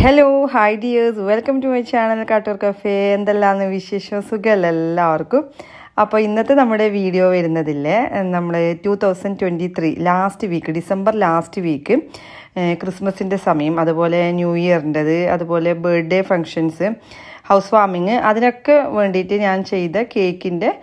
hello hi dears welcome to my channel Kattoor cafe എന്തെല്ലാന്ന് വിശേഷം സുഖമല്ല എല്ലാവർക്കും അപ്പോൾ ഇന്നത്തെ നമ്മുടെ വീഡിയോ വരുന്നതില്ലേ നമ്മൾ two thousand twenty three last week December last week ക്രിസ്മസിൻ്റെ സമയം അതുപോലെ ന്യൂ ഇയറിൻ്റെത് അതുപോലെ ബർത്ത്ഡേ ഫങ്ഷൻസ് ഹൗസ് വാമിങ് അതിനൊക്കെ വേണ്ടിയിട്ട് ഞാൻ ചെയ്ത കേക്കിൻ്റെ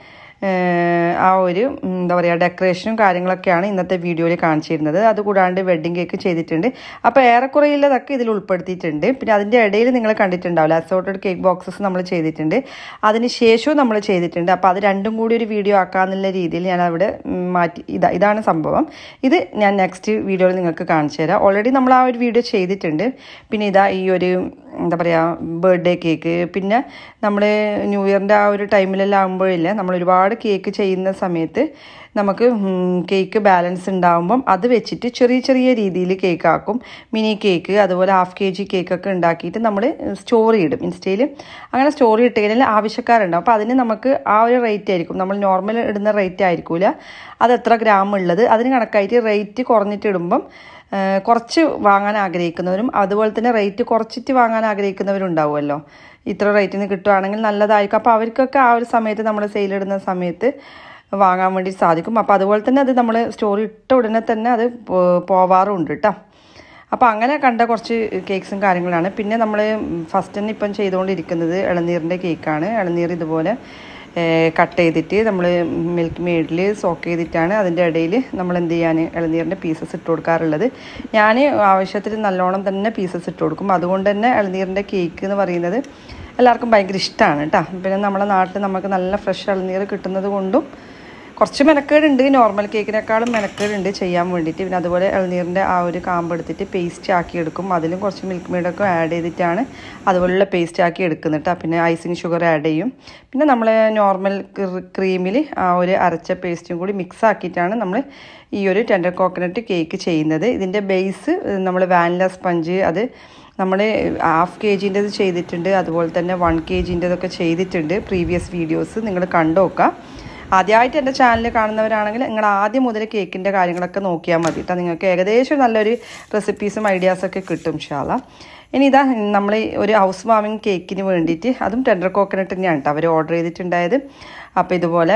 ആ ഒരു എന്താ പറയുക ഡെക്കറേഷനും കാര്യങ്ങളൊക്കെയാണ് ഇന്നത്തെ വീഡിയോയിൽ കാണിച്ചിരുന്നത് അതുകൂടാണ്ട് വെഡ്ഡിങ് കേക്ക് ചെയ്തിട്ടുണ്ട് അപ്പോൾ ഏറെക്കുറെയുള്ളതൊക്കെ ഇതിൽ ഉൾപ്പെടുത്തിയിട്ടുണ്ട് പിന്നെ അതിൻ്റെ ഇടയിൽ നിങ്ങൾ കണ്ടിട്ടുണ്ടാവില്ല അസോർട്ടഡ് കേക്ക് ബോക്സസ് നമ്മൾ ചെയ്തിട്ടുണ്ട് അതിന് ശേഷവും നമ്മൾ ചെയ്തിട്ടുണ്ട് അപ്പോൾ അത് രണ്ടും കൂടി ഒരു വീഡിയോ ആക്കാന്നുള്ള രീതിയിൽ ഞാൻ അവിടെ മാറ്റി ഇതാ ഇതാണ് സംഭവം ഇത് ഞാൻ നെക്സ്റ്റ് വീഡിയോയിൽ നിങ്ങൾക്ക് കാണിച്ചു തരാം ഓൾറെഡി നമ്മൾ ആ ഒരു വീഡിയോ ചെയ്തിട്ടുണ്ട് പിന്നെ ഇതാ ഈ ഒരു എന്താ പറയുക ബർത്ത്ഡേ കേക്ക് പിന്നെ നമ്മൾ ന്യൂ ഇയറിൻ്റെ ആ ഒരു ടൈമിലെല്ലാം ആകുമ്പോഴില്ല നമ്മൾ ഒരുപാട് കേക്ക് ചെയ്യുന്ന സമയത്ത് നമുക്ക് കേക്ക് ബാലൻസ് ഉണ്ടാകുമ്പം അത് വെച്ചിട്ട് ചെറിയ ചെറിയ രീതിയിൽ കേക്ക് ആക്കും മിനി കേക്ക് അതുപോലെ ഹാഫ് കെ ജി കേക്കൊക്കെ ഉണ്ടാക്കിയിട്ട് നമ്മൾ സ്റ്റോറി ഇടും ഇൻസ്റ്റയിൽ അങ്ങനെ സ്റ്റോറി ഇട്ട് കഴിഞ്ഞാൽ ആവശ്യക്കാരുണ്ടാവും അപ്പോൾ അതിന് നമുക്ക് ആ ഒരു റേറ്റ് ആയിരിക്കും നമ്മൾ നോർമൽ ഇടുന്ന റേറ്റ് ആയിരിക്കില്ല അത് എത്ര ഗ്രാം ഉള്ളത് അതിന് കണക്കായിട്ട് റേറ്റ് കുറഞ്ഞിട്ട് ഇടുമ്പം കുറച്ച് വാങ്ങാൻ ആഗ്രഹിക്കുന്നവരും അതുപോലെ തന്നെ റേറ്റ് കുറച്ചിട്ട് വാങ്ങാൻ ആഗ്രഹിക്കുന്നവരും ഉണ്ടാവുമല്ലോ ഇത്ര റേറ്റിന് കിട്ടുവാണെങ്കിൽ നല്ലതായിരിക്കും അപ്പോൾ അവർക്കൊക്കെ ആ ഒരു സമയത്ത് നമ്മൾ സെയിലിടുന്ന സമയത്ത് വാങ്ങാൻ വേണ്ടി സാധിക്കും അപ്പോൾ അതുപോലെ തന്നെ അത് നമ്മൾ സ്റ്റോറി ഇട്ട ഉടനെ തന്നെ അത് പോവാറുണ്ട് കേട്ടോ അപ്പോൾ അങ്ങനെ കണ്ട കുറച്ച് കേക്ക്സും കാര്യങ്ങളാണ് പിന്നെ നമ്മൾ ഫസ്റ്റ് തന്നെ ഇപ്പം ചെയ്തുകൊണ്ടിരിക്കുന്നത് ഇളനീറിൻ്റെ കേക്കാണ് ഇളനീർ ഇതുപോലെ കട്ട് ചെയ്തിട്ട് നമ്മൾ മിൽക്ക് മെയ്ഡിൽ സോക്ക് ചെയ്തിട്ടാണ് അതിൻ്റെ ഇടയിൽ നമ്മൾ എന്ത് ചെയ്യാൻ ഇളനീറിൻ്റെ പീസസ് ഇട്ട് കൊടുക്കാറുള്ളത് ഞാൻ ആവശ്യത്തിന് നല്ലോണം തന്നെ പീസസ് ഇട്ട് കൊടുക്കും അതുകൊണ്ട് തന്നെ ഇളനീറിൻ്റെ കേക്ക് എന്ന് പറയുന്നത് എല്ലാവർക്കും ഭയങ്കര ഇഷ്ടമാണ് കേട്ടോ പിന്നെ നമ്മുടെ നാട്ടിൽ നമുക്ക് നല്ല ഫ്രഷ് ഇളനീർ കിട്ടുന്നത് കൊണ്ടും കുറച്ച് മെനക്കേടുണ്ട് നോർമൽ കേക്കിനേക്കാളും മെനക്കേടുണ്ട് ചെയ്യാൻ വേണ്ടിയിട്ട് പിന്നെ അതുപോലെ ഇളനീറിൻ്റെ ആ ഒരു കാമ്പ് എടുത്തിട്ട് പേസ്റ്റ് ആക്കി എടുക്കും അതിലും കുറച്ച് മിൽക്ക് മെയ്ഡൊക്കെ ആഡ് ചെയ്തിട്ടാണ് അതുപോലുള്ള പേസ്റ്റ് ആക്കി എടുക്കുന്നിട്ട് പിന്നെ ഐസിങ് ഷുഗർ ആഡ് ചെയ്യും പിന്നെ നമ്മൾ നോർമൽ ക്രീമിൽ ആ ഒരു അരച്ച പേസ്റ്റും കൂടി മിക്സ് ആക്കിയിട്ടാണ് നമ്മൾ ഈ ഒരു ടെൻഡർ കോക്കനട്ട് കേക്ക് ചെയ്യുന്നത് ഇതിൻ്റെ ബേസ് നമ്മൾ വാനില സ്പഞ്ച് അത് നമ്മൾ ഹാഫ് കെ ജിൻ്റെത് ചെയ്തിട്ടുണ്ട് അതുപോലെ തന്നെ വൺ കെ ജിൻ്റെതൊക്കെ ചെയ്തിട്ടുണ്ട് പ്രീവിയസ് വീഡിയോസ് നിങ്ങൾ കണ്ടു നോക്കാം ആദ്യമായിട്ട് എൻ്റെ ചാനൽ കാണുന്നവരാണെങ്കിൽ നിങ്ങൾ ആദ്യം മുതൽ കേക്കിൻ്റെ കാര്യങ്ങളൊക്കെ നോക്കിയാൽ മതി കേട്ടോ നിങ്ങൾക്ക് ഏകദേശം നല്ലൊരു റെസിപ്പീസും ഐഡിയാസൊക്കെ കിട്ടും ഷാള ഇനി ഇതാ നമ്മൾ ഒരു ഹൗസ് വാമിങ് കേക്കിന് വേണ്ടിയിട്ട് അതും ടെൻഡർ കോക്കനട്ട് തന്നെയാണ് കേട്ടോ അവർ ഓർഡർ ചെയ്തിട്ടുണ്ടായത് അപ്പോൾ ഇതുപോലെ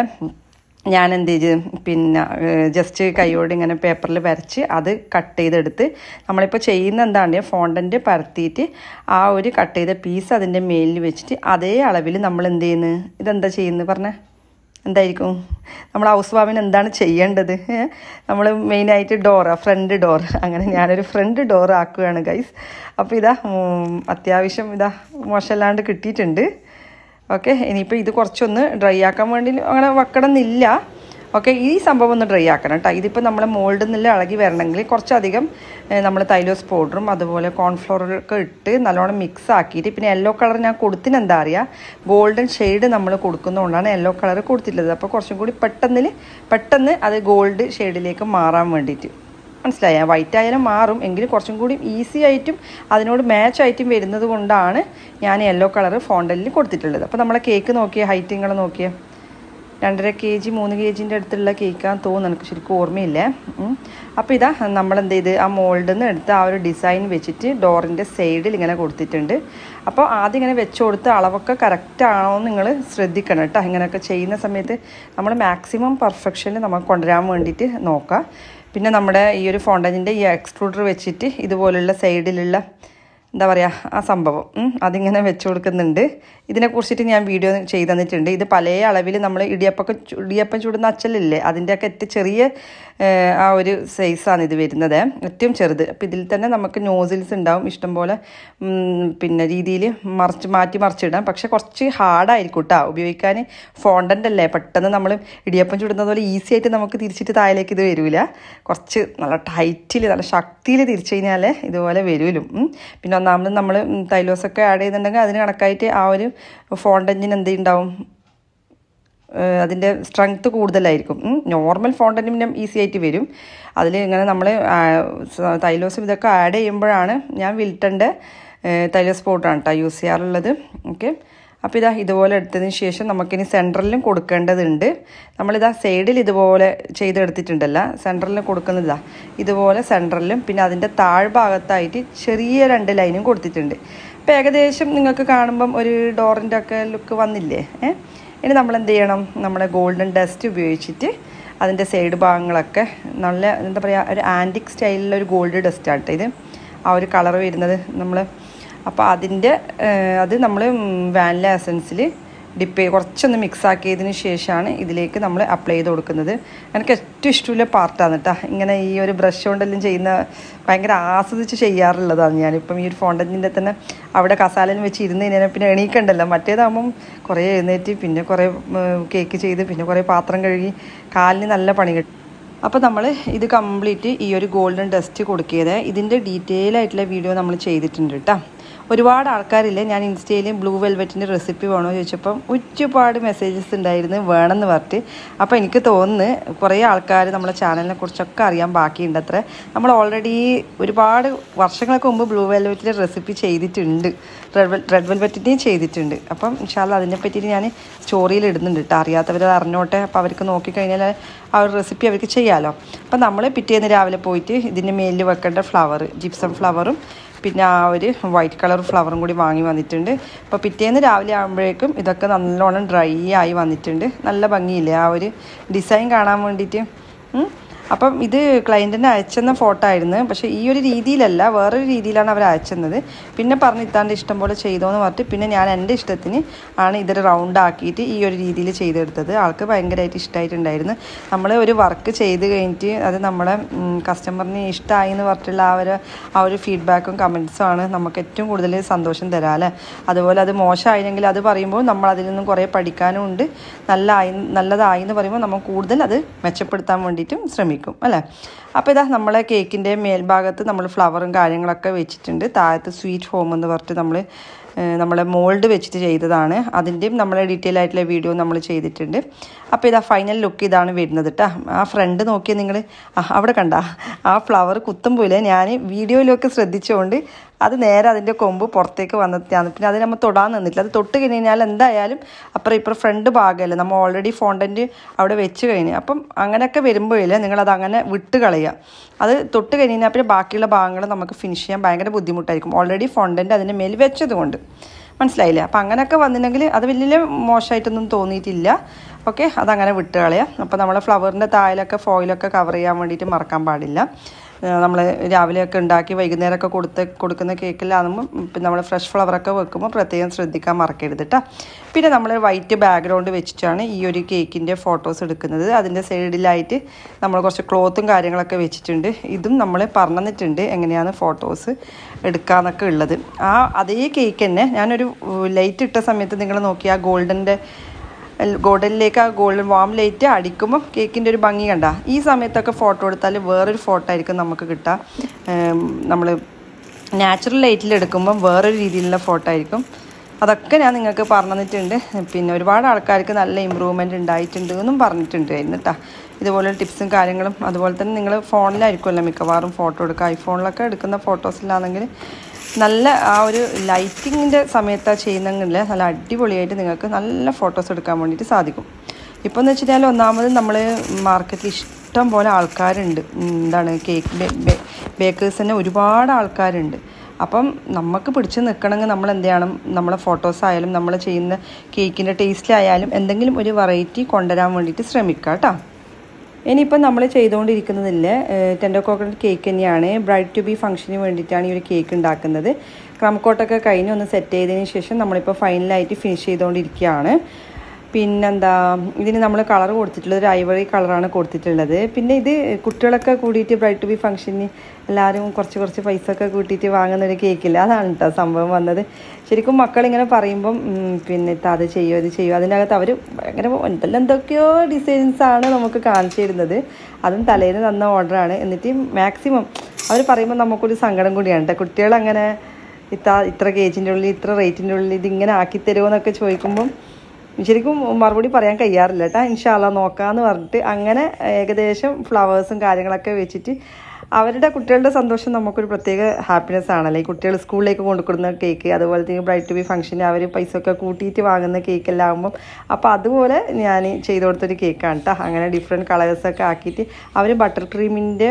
ഞാൻ എന്ത് ചെയ്ത് പിന്നെ ജസ്റ്റ് കൈയോട് ഇങ്ങനെ പേപ്പറിൽ വരച്ച് അത് കട്ട് ചെയ്തെടുത്ത് നമ്മളിപ്പോൾ ചെയ്യുന്ന എന്താണ് ഫോണ്ടൻ്റ് പരത്തിയിട്ട് ആ ഒരു കട്ട് ചെയ്ത പീസ് അതിൻ്റെ മേലിൽ വെച്ചിട്ട് അതേ അളവിൽ നമ്മൾ എന്ത് ചെയ്യുന്നു ഇതെന്താ ചെയ്യുന്നത് പറഞ്ഞേ എന്തായിരിക്കും നമ്മൾ ഹൗസ് വാമിന് എന്താണ് ചെയ്യേണ്ടത് നമ്മൾ മെയിനായിട്ട് ഡോറ് ഫ്രണ്ട് ഡോർ അങ്ങനെ ഞാനൊരു ഫ്രണ്ട് ഡോർ ആക്കുകയാണ് ഗൈസ് അപ്പോൾ ഇതാ അത്യാവശ്യം ഇതാ മോശമല്ലാണ്ട് കിട്ടിയിട്ടുണ്ട് ഓക്കെ ഇനിയിപ്പോൾ ഇത് കുറച്ചൊന്ന് ഡ്രൈ ആക്കാൻ വേണ്ടി അങ്ങനെ വെക്കണം എന്നില്ല ഓക്കെ ഈ സംഭവം ഒന്ന് ഡ്രൈ ആക്കണം കേട്ടോ ഇതിപ്പോൾ നമ്മൾ മോൾഡിൽ നിന്നില്ല ഇളകി വരണമെങ്കിൽ കുറച്ചധികം നമ്മൾ തൈലോസ് പൗഡറും അതുപോലെ കോൺഫ്ലോറൊക്കെ ഇട്ട് നല്ലോണം മിക്സ് ആക്കിയിട്ട് പിന്നെ യെല്ലോ കളർ ഞാൻ കൊടുത്തിന് എന്താ അറിയുക ഗോൾഡൻ ഷെയ്ഡ് നമ്മൾ കൊടുക്കുന്നതുകൊണ്ടാണ് യെല്ലോ കളർ കൊടുത്തിട്ടുള്ളത് അപ്പോൾ കുറച്ചും കൂടി പെട്ടെന്നിൽ പെട്ടെന്ന് അത് ഗോൾഡ് ഷെയ്ഡിലേക്ക് മാറാൻ വേണ്ടിയിട്ട് മനസ്സിലായ വൈറ്റ് ആയാലും മാറും എങ്കിലും കുറച്ചും കൂടി ഈസി ആയിട്ടും അതിനോട് മാച്ച് ആയിട്ടും വരുന്നത് കൊണ്ടാണ് ഞാൻ യെല്ലോ കളർ ഫോണ്ടലിൽ കൊടുത്തിട്ടുള്ളത് അപ്പോൾ നമ്മളെ കേക്ക് നോക്കിയ ഹൈറ്റ് നിങ്ങൾ നോക്കിയേ രണ്ടര കെ ജി മൂന്ന് കെ ജിൻ്റെ അടുത്തുള്ള കേക്കാന്ന് തോന്നുന്നു എനിക്ക് ശരിക്കും ഓർമ്മയില്ലേ അപ്പോൾ ഇതാ നമ്മൾ എന്ത് ചെയ്ത് ആ മോൾഡിൽ നിന്ന് എടുത്ത് ആ ഒരു ഡിസൈൻ വെച്ചിട്ട് ഡോറിൻ്റെ സൈഡിൽ ഇങ്ങനെ കൊടുത്തിട്ടുണ്ട് അപ്പോൾ ആദ്യം ഇങ്ങനെ വെച്ച് കൊടുത്ത് അളവൊക്കെ കറക്റ്റ് ആണോ എന്ന് നിങ്ങൾ ശ്രദ്ധിക്കണം കേട്ടോ ഇങ്ങനെയൊക്കെ ചെയ്യുന്ന സമയത്ത് നമ്മൾ മാക്സിമം പെർഫെക്ഷനിൽ നമുക്ക് കൊണ്ടുവരാൻ വേണ്ടിയിട്ട് നോക്കാം പിന്നെ നമ്മുടെ ഈ ഒരു ഫോണ്ടനിൻ്റെ ഈ എക്സ്ട്രൂഡർ വെച്ചിട്ട് ഇതുപോലുള്ള സൈഡിലുള്ള എന്താ പറയുക ആ സംഭവം അതിങ്ങനെ വെച്ച് കൊടുക്കുന്നുണ്ട് ഇതിനെക്കുറിച്ചിട്ട് ഞാൻ വീഡിയോ ചെയ്ത് തന്നിട്ടുണ്ട് ഇത് പല അളവിൽ നമ്മൾ ഇടിയപ്പൊക്കെ ഇടിയപ്പം ചൂടുന്ന അച്ചലില്ലേ അതിൻ്റെയൊക്കെ ഏറ്റവും ചെറിയ ആ ഒരു സൈസാണ് ഇത് വരുന്നത് ഏറ്റവും ചെറുത് അപ്പോൾ ഇതിൽ തന്നെ നമുക്ക് നോസിൽസ് ഉണ്ടാവും ഇഷ്ടംപോലെ പിന്നെ രീതിയിൽ മറിച്ച് മാറ്റി മറിച്ചിടാം പക്ഷെ കുറച്ച് ഹാർഡായിരിക്കും കേട്ടോ ഉപയോഗിക്കാൻ ഫോണ്ടൻ്റ് അല്ലേ പെട്ടെന്ന് നമ്മൾ ഇടിയപ്പം ചുടുന്നത് പോലെ ഈസി ആയിട്ട് നമുക്ക് തിരിച്ചിട്ട് താഴേക്ക് ഇത് വരില്ല കുറച്ച് നല്ല ടൈറ്റിൽ നല്ല ശക്തിയിൽ തിരിച്ചു കഴിഞ്ഞാൽ ഇതുപോലെ വരുമല്ലോ പിന്നെ ഒന്നാമത് നമ്മൾ തൈലോസൊക്കെ ആഡ് ചെയ്യുന്നുണ്ടെങ്കിൽ അതിന് കണക്കായിട്ട് ആ ഒരു ഫോണ്ടൻറ്റിന് എന്ത് ഉണ്ടാവും അതിൻ്റെ സ്ട്രെങ്ത്ത് കൂടുതലായിരിക്കും നോർമൽ ഫോണ്ടൻറ്റും പിന്നെ ഈസി ആയിട്ട് വരും അതിൽ ഇങ്ങനെ നമ്മൾ തൈലോസും ഇതൊക്കെ ആഡ് ചെയ്യുമ്പോഴാണ് ഞാൻ വിൽട്ടൻ്റെ തൈലോസ് പൗഡറാണ് കേട്ടോ യൂസ് ചെയ്യാറുള്ളത് ഓക്കെ അപ്പോൾ ഇതാ ഇതുപോലെ എടുത്തതിന് ശേഷം നമുക്കിനി സെൻറ്ററിലും കൊടുക്കേണ്ടതുണ്ട് നമ്മളിതാ സൈഡിൽ ഇതുപോലെ ചെയ്തെടുത്തിട്ടുണ്ടല്ല സെൻറ്ററിൽ കൊടുക്കുന്നതാ ഇതുപോലെ സെൻറ്ററിലും പിന്നെ അതിൻ്റെ താഴ്ഭാഗത്തായിട്ട് ചെറിയ രണ്ട് ലൈനും കൊടുത്തിട്ടുണ്ട് അപ്പോൾ ഏകദേശം നിങ്ങൾക്ക് കാണുമ്പം ഒരു ഡോറിൻ്റെ ഒക്കെ ലുക്ക് വന്നില്ലേ ഏ ഇനി നമ്മൾ എന്ത് ചെയ്യണം നമ്മുടെ ഗോൾഡൻ ഡസ്റ്റ് ഉപയോഗിച്ചിട്ട് അതിൻ്റെ സൈഡ് ഭാഗങ്ങളൊക്കെ നല്ല എന്താ പറയുക ഒരു ആൻറ്റിക് സ്റ്റൈലിലൊരു ഗോൾഡ് ഡസ്റ്റാണ് ഇത് ആ ഒരു കളർ വരുന്നത് നമ്മൾ അപ്പോൾ അതിൻ്റെ അത് നമ്മൾ വാനില എസൻസിൽ ഡിപ്പ് ചെയ്ത് കുറച്ചൊന്ന് മിക്സ് ആക്കിയതിന് ശേഷമാണ് ഇതിലേക്ക് നമ്മൾ അപ്ലൈ ചെയ്ത് കൊടുക്കുന്നത് എനിക്ക് ഏറ്റവും ഇഷ്ടമുള്ള പാർട്ടാണ് കേട്ടോ ഇങ്ങനെ ഈ ഒരു ബ്രഷ് കൊണ്ടെല്ലാം ചെയ്യുന്ന ഭയങ്കര ആസ്വദിച്ച് ചെയ്യാറുള്ളതാണ് ഞാനിപ്പം ഈ ഒരു ഫോണ്ടൻറ്റിൻ്റെ തന്നെ അവിടെ കസാലയിൽ വെച്ച് ഇരുന്ന് കഴിഞ്ഞാൽ പിന്നെ എണീക്കണ്ടല്ലോ മറ്റേതാകുമ്പം കുറേ എഴുന്നേറ്റ് പിന്നെ കുറേ കേക്ക് ചെയ്ത് പിന്നെ കുറേ പാത്രം കഴുകി കാലിന് നല്ല പണി കിട്ടും അപ്പോൾ നമ്മൾ ഇത് കംപ്ലീറ്റ് ഈ ഒരു ഗോൾഡൻ ഡസ്റ്റ് കൊടുക്കിയത് ഇതിൻ്റെ ഡീറ്റെയിൽ ആയിട്ടുള്ള വീഡിയോ നമ്മൾ ചെയ്തിട്ടുണ്ട് കേട്ടോ ഒരുപാട് ആൾക്കാരില്ലേ ഞാൻ ഇൻസ്റ്റയിൽ ബ്ലൂ വെൽവെറ്റിൻ്റെ റെസിപ്പി വേണോ ചോദിച്ചപ്പം ഒരുപാട് മെസ്സേജസ് ഉണ്ടായിരുന്നു വേണമെന്ന് പറഞ്ഞിട്ട് അപ്പോൾ എനിക്ക് തോന്നുന്നു കുറേ ആൾക്കാർ നമ്മളെ ചാനലിനെ കുറിച്ചൊക്കെ അറിയാൻ ബാക്കിയുണ്ട് അത്ര നമ്മൾ ഓൾറെഡി ഒരുപാട് വർഷങ്ങൾക്ക് മുമ്പ് ബ്ലൂ വെൽവെറ്റിൻ്റെ റെസിപ്പി ചെയ്തിട്ടുണ്ട് റെഡ് വെൽ റെഡ് വെൽവെറ്റിൻ്റെയും ചെയ്തിട്ടുണ്ട് അപ്പം ഇൻഷാല്ല അതിനെ പറ്റിയിട്ട് ഞാൻ സ്റ്റോറിയിൽ ഇടുന്നുണ്ട് കേട്ടോ അറിയാത്തവരത് അറിഞ്ഞോട്ടെ അപ്പോൾ അവർക്ക് നോക്കിക്കഴിഞ്ഞാൽ ആ ഒരു റെസിപ്പി അവർക്ക് ചെയ്യാമല്ലോ അപ്പം നമ്മൾ പിറ്റേന്ന് രാവിലെ പോയിട്ട് ഇതിൻ്റെ മേലിൽ വെക്കേണ്ട ഫ്ലവർ ജിപ്സം ഫ്ലവറും പിന്നെ ആ ഒരു വൈറ്റ് കളർ ഫ്ലവറും കൂടി വാങ്ങി വന്നിട്ടുണ്ട് അപ്പോൾ പിറ്റേന്ന് രാവിലെ ആകുമ്പോഴേക്കും ഇതൊക്കെ നല്ലോണം ഡ്രൈ ആയി വന്നിട്ടുണ്ട് നല്ല ഭംഗിയില്ലേ ആ ഒരു ഡിസൈൻ കാണാൻ വേണ്ടിയിട്ട് അപ്പം ഇത് ക്ലയൻറ്റിന് അയച്ചെന്ന ഫോട്ടോ ആയിരുന്നു പക്ഷേ ഈ ഒരു രീതിയിലല്ല വേറൊരു രീതിയിലാണ് അവർ അയച്ചെന്നത് പിന്നെ പറഞ്ഞ് ഇത്താൻ്റെ ഇഷ്ടം പോലെ ചെയ്തോന്ന് പറഞ്ഞിട്ട് പിന്നെ ഞാൻ എൻ്റെ ഇഷ്ടത്തിന് ആണ് ഇതൊരു റൗണ്ട് ആക്കിയിട്ട് ഈ ഒരു രീതിയിൽ ചെയ്തെടുത്തത് ആൾക്ക് ഭയങ്കരമായിട്ട് ഇഷ്ടമായിട്ടുണ്ടായിരുന്നു നമ്മൾ ഒരു വർക്ക് ചെയ്ത് കഴിഞ്ഞിട്ട് അത് നമ്മളെ കസ്റ്റമറിന് ഇഷ്ടമായി എന്ന് പറഞ്ഞിട്ടുള്ള ആ ഒരു ആ ഒരു ഫീഡ്ബാക്കും കമൻസും ആണ് നമുക്ക് ഏറ്റവും കൂടുതൽ സന്തോഷം തരാം അല്ലേ അതുപോലെ അത് മോശമായെങ്കിൽ അത് പറയുമ്പോൾ നമ്മൾ അതിൽ നിന്നും കുറേ പഠിക്കാനും ഉണ്ട് നല്ല ആയി നല്ലതായി എന്ന് പറയുമ്പോൾ നമ്മൾ കൂടുതൽ അത് മെച്ചപ്പെടുത്താൻ വേണ്ടിയിട്ടും ശ്രമിക്കും അല്ലേ അപ്പോൾ ഇതാ നമ്മളെ കേക്കിൻ്റെ മേൽഭാഗത്ത് നമ്മൾ ഫ്ലവറും കാര്യങ്ങളൊക്കെ വെച്ചിട്ടുണ്ട് താഴത്ത് സ്വീറ്റ് ഹോം എന്ന് പറഞ്ഞിട്ട് നമ്മൾ നമ്മളെ മോൾഡ് വെച്ചിട്ട് ചെയ്തതാണ് അതിൻ്റെയും നമ്മളെ ഡീറ്റെയിൽ ആയിട്ടുള്ള വീഡിയോ നമ്മൾ ചെയ്തിട്ടുണ്ട് അപ്പോൾ ഇതാ ഫൈനൽ ലുക്ക് ഇതാണ് വരുന്നത് കേട്ടോ ആ ഫ്രണ്ട് നോക്കിയാൽ നിങ്ങൾ അവിടെ കണ്ട ആ ഫ്ലവർ കുത്തും പോലെ ഞാൻ വീഡിയോയിലൊക്കെ ശ്രദ്ധിച്ചുകൊണ്ട് അത് നേരെ അതിൻ്റെ കൊമ്പ് പുറത്തേക്ക് വന്നിട്ടാണ് പിന്നെ അത് നമ്മൾ തൊടാൻ നിന്നിട്ടില്ല അത് തൊട്ട് കഴിഞ്ഞാൽ എന്തായാലും അപ്പുറം ഇപ്പുറം ഫ്രണ്ട് ഭാഗമല്ലേ നമ്മൾ ഓൾറെഡി ഫോണ്ടൻറ്റ് അവിടെ വെച്ച് കഴിഞ്ഞ് അപ്പം അങ്ങനെയൊക്കെ വരുമ്പോഴില്ലേ നിങ്ങളത് അങ്ങനെ വിട്ട് കളയുക അത് തൊട്ട് കഴിഞ്ഞാൽ പിന്നെ ബാക്കിയുള്ള ഭാഗങ്ങൾ നമുക്ക് ഫിനിഷ് ചെയ്യാൻ ഭയങ്കര ബുദ്ധിമുട്ടായിരിക്കും ഓൾറെഡി ഫോണ്ടൻറ്റ് അതിൻ്റെ മേൽ വെച്ചത് കൊണ്ട് മനസ്സിലായില്ലേ അപ്പം അങ്ങനെയൊക്കെ വന്നിട്ടുണ്ടെങ്കിൽ അത് വലിയ മോശമായിട്ടൊന്നും തോന്നിയിട്ടില്ല ഓക്കെ അതങ്ങനെ വിട്ട് കളയാം അപ്പോൾ നമ്മൾ ഫ്ലവറിൻ്റെ താഴിലൊക്കെ ഫോയിലൊക്കെ കവർ ചെയ്യാൻ വേണ്ടിയിട്ട് മറക്കാൻ പാടില്ല നമ്മൾ രാവിലെയൊക്കെ ഉണ്ടാക്കി വൈകുന്നേരമൊക്കെ കൊടുത്ത് കൊടുക്കുന്ന കേക്കിലാകുമ്പോൾ പിന്നെ നമ്മൾ ഫ്രഷ് ഫ്ലവറൊക്കെ വെക്കുമ്പോൾ പ്രത്യേകം ശ്രദ്ധിക്കാൻ മറക്കരുത് കേട്ടോ പിന്നെ നമ്മൾ വൈറ്റ് ബാക്ക്ഗ്രൗണ്ട് വെച്ചിട്ടാണ് ഈ ഒരു കേക്കിൻ്റെ ഫോട്ടോസ് എടുക്കുന്നത് അതിൻ്റെ സൈഡിലായിട്ട് നമ്മൾ കുറച്ച് ക്ലോത്തും കാര്യങ്ങളൊക്കെ വെച്ചിട്ടുണ്ട് ഇതും നമ്മൾ പറഞ്ഞിട്ടുണ്ട് എങ്ങനെയാണ് ഫോട്ടോസ് എടുക്കാന്നൊക്കെ ഉള്ളത് ആ അതേ കേക്ക് തന്നെ ഞാനൊരു ലൈറ്റ് ഇട്ട സമയത്ത് നിങ്ങൾ നോക്കി ആ ഗോൾഡൻ്റെ ഗോൾഡനിലേക്ക് ആ ഗോൾഡൻ വാം ലൈറ്റ് അടിക്കുമ്പോൾ കേക്കിൻ്റെ ഒരു ഭംഗി കണ്ട ഈ സമയത്തൊക്കെ ഫോട്ടോ എടുത്താൽ വേറൊരു ഫോട്ടോ ആയിരിക്കും നമുക്ക് കിട്ടുക നമ്മൾ നാച്ചുറൽ ലൈറ്റിൽ എടുക്കുമ്പം വേറൊരു രീതിയിലുള്ള ഫോട്ടോ ആയിരിക്കും അതൊക്കെ ഞാൻ നിങ്ങൾക്ക് പറഞ്ഞു തന്നിട്ടുണ്ട് പിന്നെ ഒരുപാട് ആൾക്കാർക്ക് നല്ല ഇമ്പ്രൂവ്മെൻറ്റ് ഉണ്ടായിട്ടുണ്ട് എന്നും പറഞ്ഞിട്ടുണ്ടായിരുന്നു കേട്ടോ ഇതുപോലെ ടിപ്സും കാര്യങ്ങളും അതുപോലെ തന്നെ നിങ്ങൾ ഫോണിലായിരിക്കുമല്ലോ മിക്കവാറും ഫോട്ടോ എടുക്കുക ഐഫോണിലൊക്കെ എടുക്കുന്ന ഫോട്ടോസിലാണെങ്കിൽ നല്ല ആ ഒരു ലൈറ്റിങ്ങിൻ്റെ സമയത്താണ് ചെയ്യുന്നെങ്കിൽ നല്ല അടിപൊളിയായിട്ട് നിങ്ങൾക്ക് നല്ല ഫോട്ടോസ് എടുക്കാൻ വേണ്ടിയിട്ട് സാധിക്കും ഇപ്പോൾ എന്ന് വെച്ചിട്ടുണ്ടെങ്കിൽ ഒന്നാമത് നമ്മൾ മാർക്കറ്റിൽ ഇഷ്ടം പോലെ ആൾക്കാരുണ്ട് എന്താണ് കേക്ക് ബേക്കേഴ്സ് തന്നെ ഒരുപാട് ആൾക്കാരുണ്ട് അപ്പം നമുക്ക് പിടിച്ച് നിൽക്കണമെങ്കിൽ നമ്മൾ എന്ത് ചെയ്യണം നമ്മളെ ഫോട്ടോസ് ആയാലും നമ്മൾ ചെയ്യുന്ന കേക്കിൻ്റെ ടേസ്റ്റിലായാലും എന്തെങ്കിലും ഒരു വെറൈറ്റി കൊണ്ടുവരാൻ വേണ്ടിയിട്ട് ശ്രമിക്കുക കേട്ടോ ഇനിയിപ്പോൾ നമ്മൾ ചെയ്തുകൊണ്ടിരിക്കുന്നതിൽ ടെൻഡോ കോക്കനട്ട് കേക്ക് തന്നെയാണ് ബ്രൈഡ് ടു ബി ഫംഗ്ഷന് വേണ്ടിയിട്ടാണ് ഈ ഒരു കേക്ക് ഉണ്ടാക്കുന്നത് ക്രം കോട്ടൊക്കെ കഴിഞ്ഞ് ഒന്ന് സെറ്റ് ചെയ്തതിന് ശേഷം നമ്മളിപ്പോൾ ഫൈനലായിട്ട് ഫിനിഷ് ചെയ്തുകൊണ്ടിരിക്കുകയാണ് പിന്നെന്താ ഇതിന് നമ്മൾ കളർ കൊടുത്തിട്ടുള്ളത് ഒരു ഐവറി കളറാണ് കൊടുത്തിട്ടുള്ളത് പിന്നെ ഇത് കുട്ടികളൊക്കെ കൂടിയിട്ട് ബ്രൈഡ് ടു ബി ഫംഗ്ഷന് എല്ലാവരും കുറച്ച് കുറച്ച് പൈസ ഒക്കെ കൂട്ടിയിട്ട് വാങ്ങുന്ന ഒരു കേക്കില്ല അതാണ് കേട്ടോ സംഭവം വന്നത് ശരിക്കും മക്കളിങ്ങനെ പറയുമ്പം പിന്നെ അത് ചെയ്യുമോ ഇത് ചെയ്യുമോ അതിനകത്ത് അവർ ഭയങ്കര എന്തെല്ലാം എന്തൊക്കെയോ ഡിസൈൻസ് ആണ് നമുക്ക് കാണിച്ചു തരുന്നത് അതും തലേന്ന് തന്ന ഓർഡറാണ് എന്നിട്ട് മാക്സിമം അവർ പറയുമ്പോൾ നമുക്കൊരു സങ്കടം കൂടിയാണ് കേട്ടോ കുട്ടികളങ്ങനെ ഇത്ര ഇത്ര കേജിൻ്റെ ഉള്ളിൽ ഇത്ര റേറ്റിൻ്റെ ഉള്ളിൽ ഇതിങ്ങനെ ആക്കി തരുമോ എന്നൊക്കെ ചോദിക്കുമ്പം ശരിക്കും മറുപടി പറയാൻ കഴിയാറില്ല കേട്ടോ ഇൻഷാല്ല നോക്കാമെന്ന് പറഞ്ഞിട്ട് അങ്ങനെ ഏകദേശം ഫ്ലവേഴ്സും കാര്യങ്ങളൊക്കെ വെച്ചിട്ട് അവരുടെ കുട്ടികളുടെ സന്തോഷം നമുക്കൊരു പ്രത്യേക ഹാപ്പിനെസ് ആണല്ലോ ഈ കുട്ടികൾ സ്കൂളിലേക്ക് കൊണ്ടുകൊടുക്കുന്ന കേക്ക് അതുപോലെ തന്നെ ബ്രൈറ്റ് ടു ബി ഫംഗ്ഷന് അവർ പൈസ ഒക്കെ കൂട്ടിയിട്ട് വാങ്ങുന്ന കേക്ക് എല്ലാം ആകുമ്പം അപ്പോൾ അതുപോലെ ഞാൻ ചെയ്ത് കൊടുത്തൊരു കേക്കാണ് കേട്ടോ അങ്ങനെ ഡിഫറെൻറ്റ് കളേഴ്സൊക്കെ ആക്കിയിട്ട് അവർ ബട്ടർ ക്രീമിൻ്റെ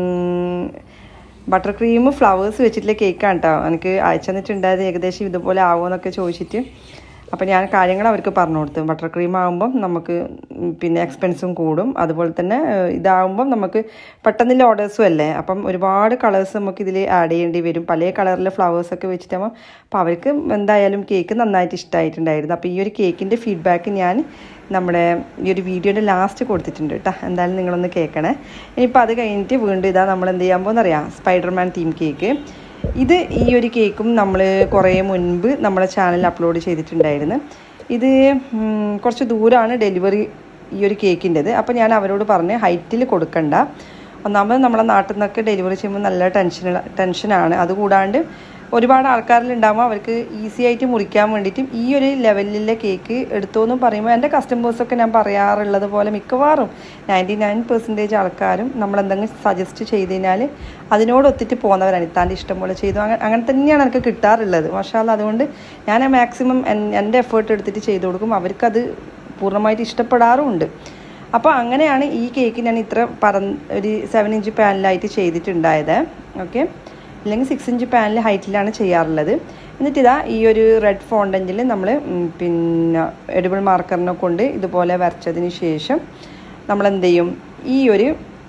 ബട്ടർ ക്രീം ഫ്ലവേഴ്സ് വെച്ചിട്ടുള്ള കേക്കാണ് കേട്ടോ എനിക്ക് അയച്ചു തന്നിട്ടുണ്ടായത് ഏകദേശം ഇതുപോലെ ആവുമെന്നൊക്കെ ചോദിച്ചിട്ട് അപ്പോൾ ഞാൻ കാര്യങ്ങൾ അവർക്ക് പറഞ്ഞു കൊടുത്തു ബട്ടർ ക്രീം ആകുമ്പം നമുക്ക് ഉം, പിന്നെ എക്സ്പെൻസും കൂടും അതുപോലെ തന്നെ ഏഹ്, ഇതാകുമ്പം നമുക്ക് പെട്ടെന്നുള്ള ഓർഡേഴ്സും അല്ലേ അപ്പം ഒരുപാട് കളേഴ്സ് നമുക്ക് ഇതിൽ ആഡ് ചെയ്യേണ്ടി വരും പല കളറിലെ ഫ്ലവേഴ്സൊക്കെ വെച്ചിട്ടാകുമ്പോൾ അപ്പോൾ അവർക്ക് എന്തായാലും കേക്ക് നന്നായിട്ട് ഇഷ്ടമായിട്ടുണ്ടായിരുന്നു അപ്പോൾ ഈ ഒരു കേക്കിൻ്റെ ഫീഡ്ബാക്ക് ഞാൻ നമ്മുടെ ഈ ഒരു വീഡിയോയുടെ ലാസ്റ്റ് കൊടുത്തിട്ടുണ്ട് കേട്ടോ എന്തായാലും നിങ്ങളൊന്ന് കേൾക്കണേ ഇനിയിപ്പോൾ അത് കഴിഞ്ഞിട്ട് വീണ്ടും ഇതാ നമ്മൾ എന്ത് ചെയ്യാൻ പോകുന്നറിയാം സ്പൈഡർമാൻ തീം കേക്ക് ഇത് ഈ ഒരു കേക്കും നമ്മൾ കുറേ മുൻപ് നമ്മുടെ ചാനലിൽ അപ്ലോഡ് ചെയ്തിട്ടുണ്ടായിരുന്നു ഇത് ഉം, കുറച്ച് ദൂരമാണ് ഡെലിവറി ഈ ഒരു കേക്കിൻ്റെത് അപ്പോൾ ഞാൻ അവരോട് പറഞ്ഞ് ഹൈറ്റിൽ കൊടുക്കണ്ട ഒന്നാമത് നമ്മളെ നാട്ടിൽ നിന്നൊക്കെ ഡെലിവറി ചെയ്യുമ്പോൾ നല്ല ടെൻഷൻ ടെൻഷനാണ് അതുകൂടാണ്ട് ഒരുപാട് ആൾക്കാരിലുണ്ടാകുമ്പോൾ അവർക്ക് ഈസി ആയിട്ട് മുറിക്കാൻ വേണ്ടിയിട്ടും ഈ ഒരു ലെവലിലെ കേക്ക് എടുത്തോന്നും പറയുമ്പോൾ എൻ്റെ കസ്റ്റമേഴ്സൊക്കെ ഞാൻ പറയാറുള്ളത് പോലെ മിക്കവാറും നയൻറ്റി നയൻ പെർസെൻറ്റേജ് ആൾക്കാരും നമ്മൾ എന്തെങ്കിലും സജസ്റ്റ് ചെയ്ത് കഴിഞ്ഞാൽ അതിനോടൊത്തിട്ട് പോകുന്നവരാണ് ഇത്താൻ്റെ ഇഷ്ടം പോലെ ചെയ്തു അങ്ങനെ അങ്ങനെ തന്നെയാണ് എനിക്ക് കിട്ടാറുള്ളത് മഷാല അതുകൊണ്ട് ഞാൻ മാക്സിമം എൻ്റെ എഫേർട്ട് എടുത്തിട്ട് ചെയ്തു കൊടുക്കും അവർക്കത് പൂർണ്ണമായിട്ട് ഇഷ്ടപ്പെടാറുമുണ്ട് അപ്പോൾ അങ്ങനെയാണ് ഈ കേക്ക് ഞാൻ ഇത്ര പറ ഒരു സെവൻ ഇഞ്ച് പാനിലായിട്ട് ചെയ്തിട്ടുണ്ടായത് ഓക്കെ അല്ലെങ്കിൽ സിക്സ് ഇഞ്ച് പാനിൽ ഹൈറ്റിലാണ് ചെയ്യാറുള്ളത് എന്നിട്ട് ഇതാ ഈ ഒരു റെഡ് ഫോണ്ടൻറ്റിൽ നമ്മൾ പിന്നെ എഡിബിൾ മാർക്കറിനെ കൊണ്ട് ഇതുപോലെ വരച്ചതിന് ശേഷം നമ്മൾ എന്ത് ചെയ്യും ഈ ഒരു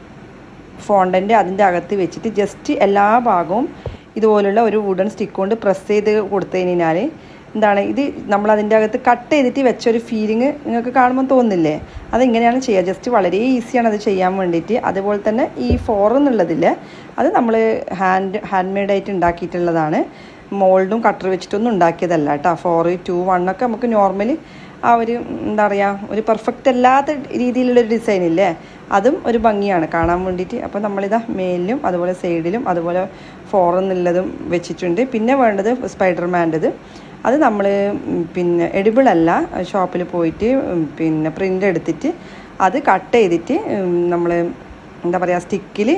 ഫോണ്ടൻ്റ് അതിൻ്റെ അകത്ത് വെച്ചിട്ട് ജസ്റ്റ് എല്ലാ ഭാഗവും ഇതുപോലുള്ള ഒരു വുഡൻ സ്റ്റിക്ക് കൊണ്ട് പ്രസ് ചെയ്ത് കൊടുത്തു കഴിഞ്ഞാൽ എന്താണ് ഇത് നമ്മൾ അതിൻ്റെ അകത്ത് കട്ട് ചെയ്തിട്ട് വെച്ചൊരു ഫീലിംഗ് നിങ്ങൾക്ക് കാണുമ്പോൾ തോന്നുന്നില്ലേ അതിങ്ങനെയാണ് ചെയ്യുക ജസ്റ്റ് വളരെ ഈസിയാണ് അത് ചെയ്യാൻ വേണ്ടിയിട്ട് അതുപോലെ തന്നെ ഈ ഫോർ എന്നുള്ളതിൽ അത് നമ്മൾ ഹാൻഡ് ഹാൻഡ് മെയ്ഡായിട്ട് ഉണ്ടാക്കിയിട്ടുള്ളതാണ് മോൾഡും കട്ടർ വെച്ചിട്ടൊന്നും ഉണ്ടാക്കിയതല്ല കേട്ടോ ഫോർ ടു വണ്ണൊക്കെ നമുക്ക് നോർമലി ആ ഒരു എന്താ പറയുക ഒരു പെർഫെക്റ്റ് അല്ലാത്ത രീതിയിലുള്ളൊരു ഡിസൈൻ ഇല്ലേ അതും ഒരു ഭംഗിയാണ് കാണാൻ വേണ്ടിയിട്ട് അപ്പോൾ നമ്മളിതാ മേലിലും അതുപോലെ സൈഡിലും അതുപോലെ ഫോറെന്നുള്ളതും വെച്ചിട്ടുണ്ട് പിന്നെ വേണ്ടത് സ്പൈഡർമാൻ്റെത് അത് നമ്മൾ പിന്നെ എഡിബിൾ അല്ല ഷോപ്പിൽ പോയിട്ട് ഉം, പിന്നെ പ്രിൻ്റ് എടുത്തിട്ട് അത് കട്ട് ചെയ്തിട്ട് നമ്മൾ എന്താ പറയുക സ്റ്റിക്കിൽ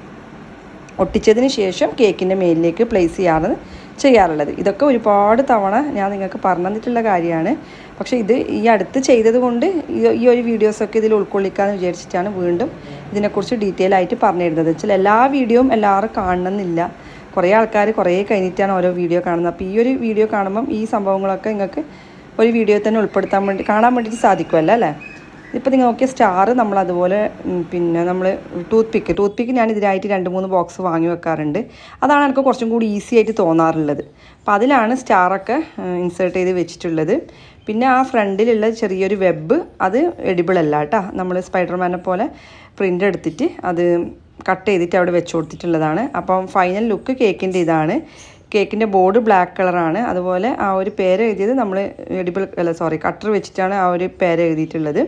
ഒട്ടിച്ചതിന് ശേഷം കേക്കിൻ്റെ മേലിലേക്ക് പ്ലേസ് ചെയ്യാറ് ചെയ്യാറുള്ളത് ഇതൊക്കെ ഒരുപാട് തവണ ഞാൻ നിങ്ങൾക്ക് പറഞ്ഞു തന്നിട്ടുള്ള കാര്യമാണ് പക്ഷേ ഇത് ഈ അടുത്ത് ചെയ്തത് കൊണ്ട് ഈ- ഈ ഒരു വീഡിയോസൊക്കെ ഇതിൽ ഉൾക്കൊള്ളിക്കാമെന്ന് വിചാരിച്ചിട്ടാണ് വീണ്ടും ഇതിനെക്കുറിച്ച് ഡീറ്റെയിൽ ആയിട്ട് പറഞ്ഞു തരുന്നത് വെച്ചാൽ എല്ലാ വീഡിയോയും എല്ലാവരും കാണണമെന്നില്ല കുറേ ആൾക്കാർ കുറേ കഴിഞ്ഞിട്ടാണ് ഓരോ വീഡിയോ കാണുന്നത് അപ്പോൾ ഈ ഒരു വീഡിയോ കാണുമ്പം ഈ സംഭവങ്ങളൊക്കെ നിങ്ങൾക്ക് ഒരു വീഡിയോയിൽ തന്നെ ഉൾപ്പെടുത്താൻ വേണ്ടി കാണാൻ വേണ്ടിയിട്ട് സാധിക്കുമല്ലോ അല്ലേ ഇപ്പോൾ നിങ്ങൾ നോക്കിയ സ്റ്റാർ നമ്മൾ അതുപോലെ ഉം, പിന്നെ നമ്മൾ ടൂത്ത് പിക്ക് ടൂത്ത് പിക്ക് ഞാൻ ഇതിനായിട്ട് രണ്ട് മൂന്ന് ബോക്സ് വാങ്ങി വെക്കാറുണ്ട് അതാണ് എനിക്ക് കുറച്ചും കൂടി ഈസി ആയിട്ട് തോന്നാറുള്ളത് അപ്പോൾ അതിലാണ് സ്റ്റാറൊക്കെ ഇൻസേർട്ട് ചെയ്ത് വെച്ചിട്ടുള്ളത് പിന്നെ ആ ഫ്രണ്ടിലുള്ള ചെറിയൊരു വെബ് അത് എഡിബിൾ അല്ല കേട്ടോ നമ്മൾ സ്പൈഡർമാനെ പോലെ പ്രിൻ്റ് എടുത്തിട്ട് അത് കട്ട് ചെയ്തിട്ട് അവിടെ വെച്ച് കൊടുത്തിട്ടുള്ളതാണ് അപ്പം ഫൈനൽ ലുക്ക് കേക്കിൻ്റെ ഇതാണ് കേക്കിൻ്റെ ബോർഡ് ബ്ലാക്ക് കളറാണ് അതുപോലെ ആ ഒരു പേര് എഴുതിയത് നമ്മൾ എഡിബിൾ അല്ല സോറി കട്ടർ വെച്ചിട്ടാണ് ആ ഒരു പേര് എഴുതിയിട്ടുള്ളത്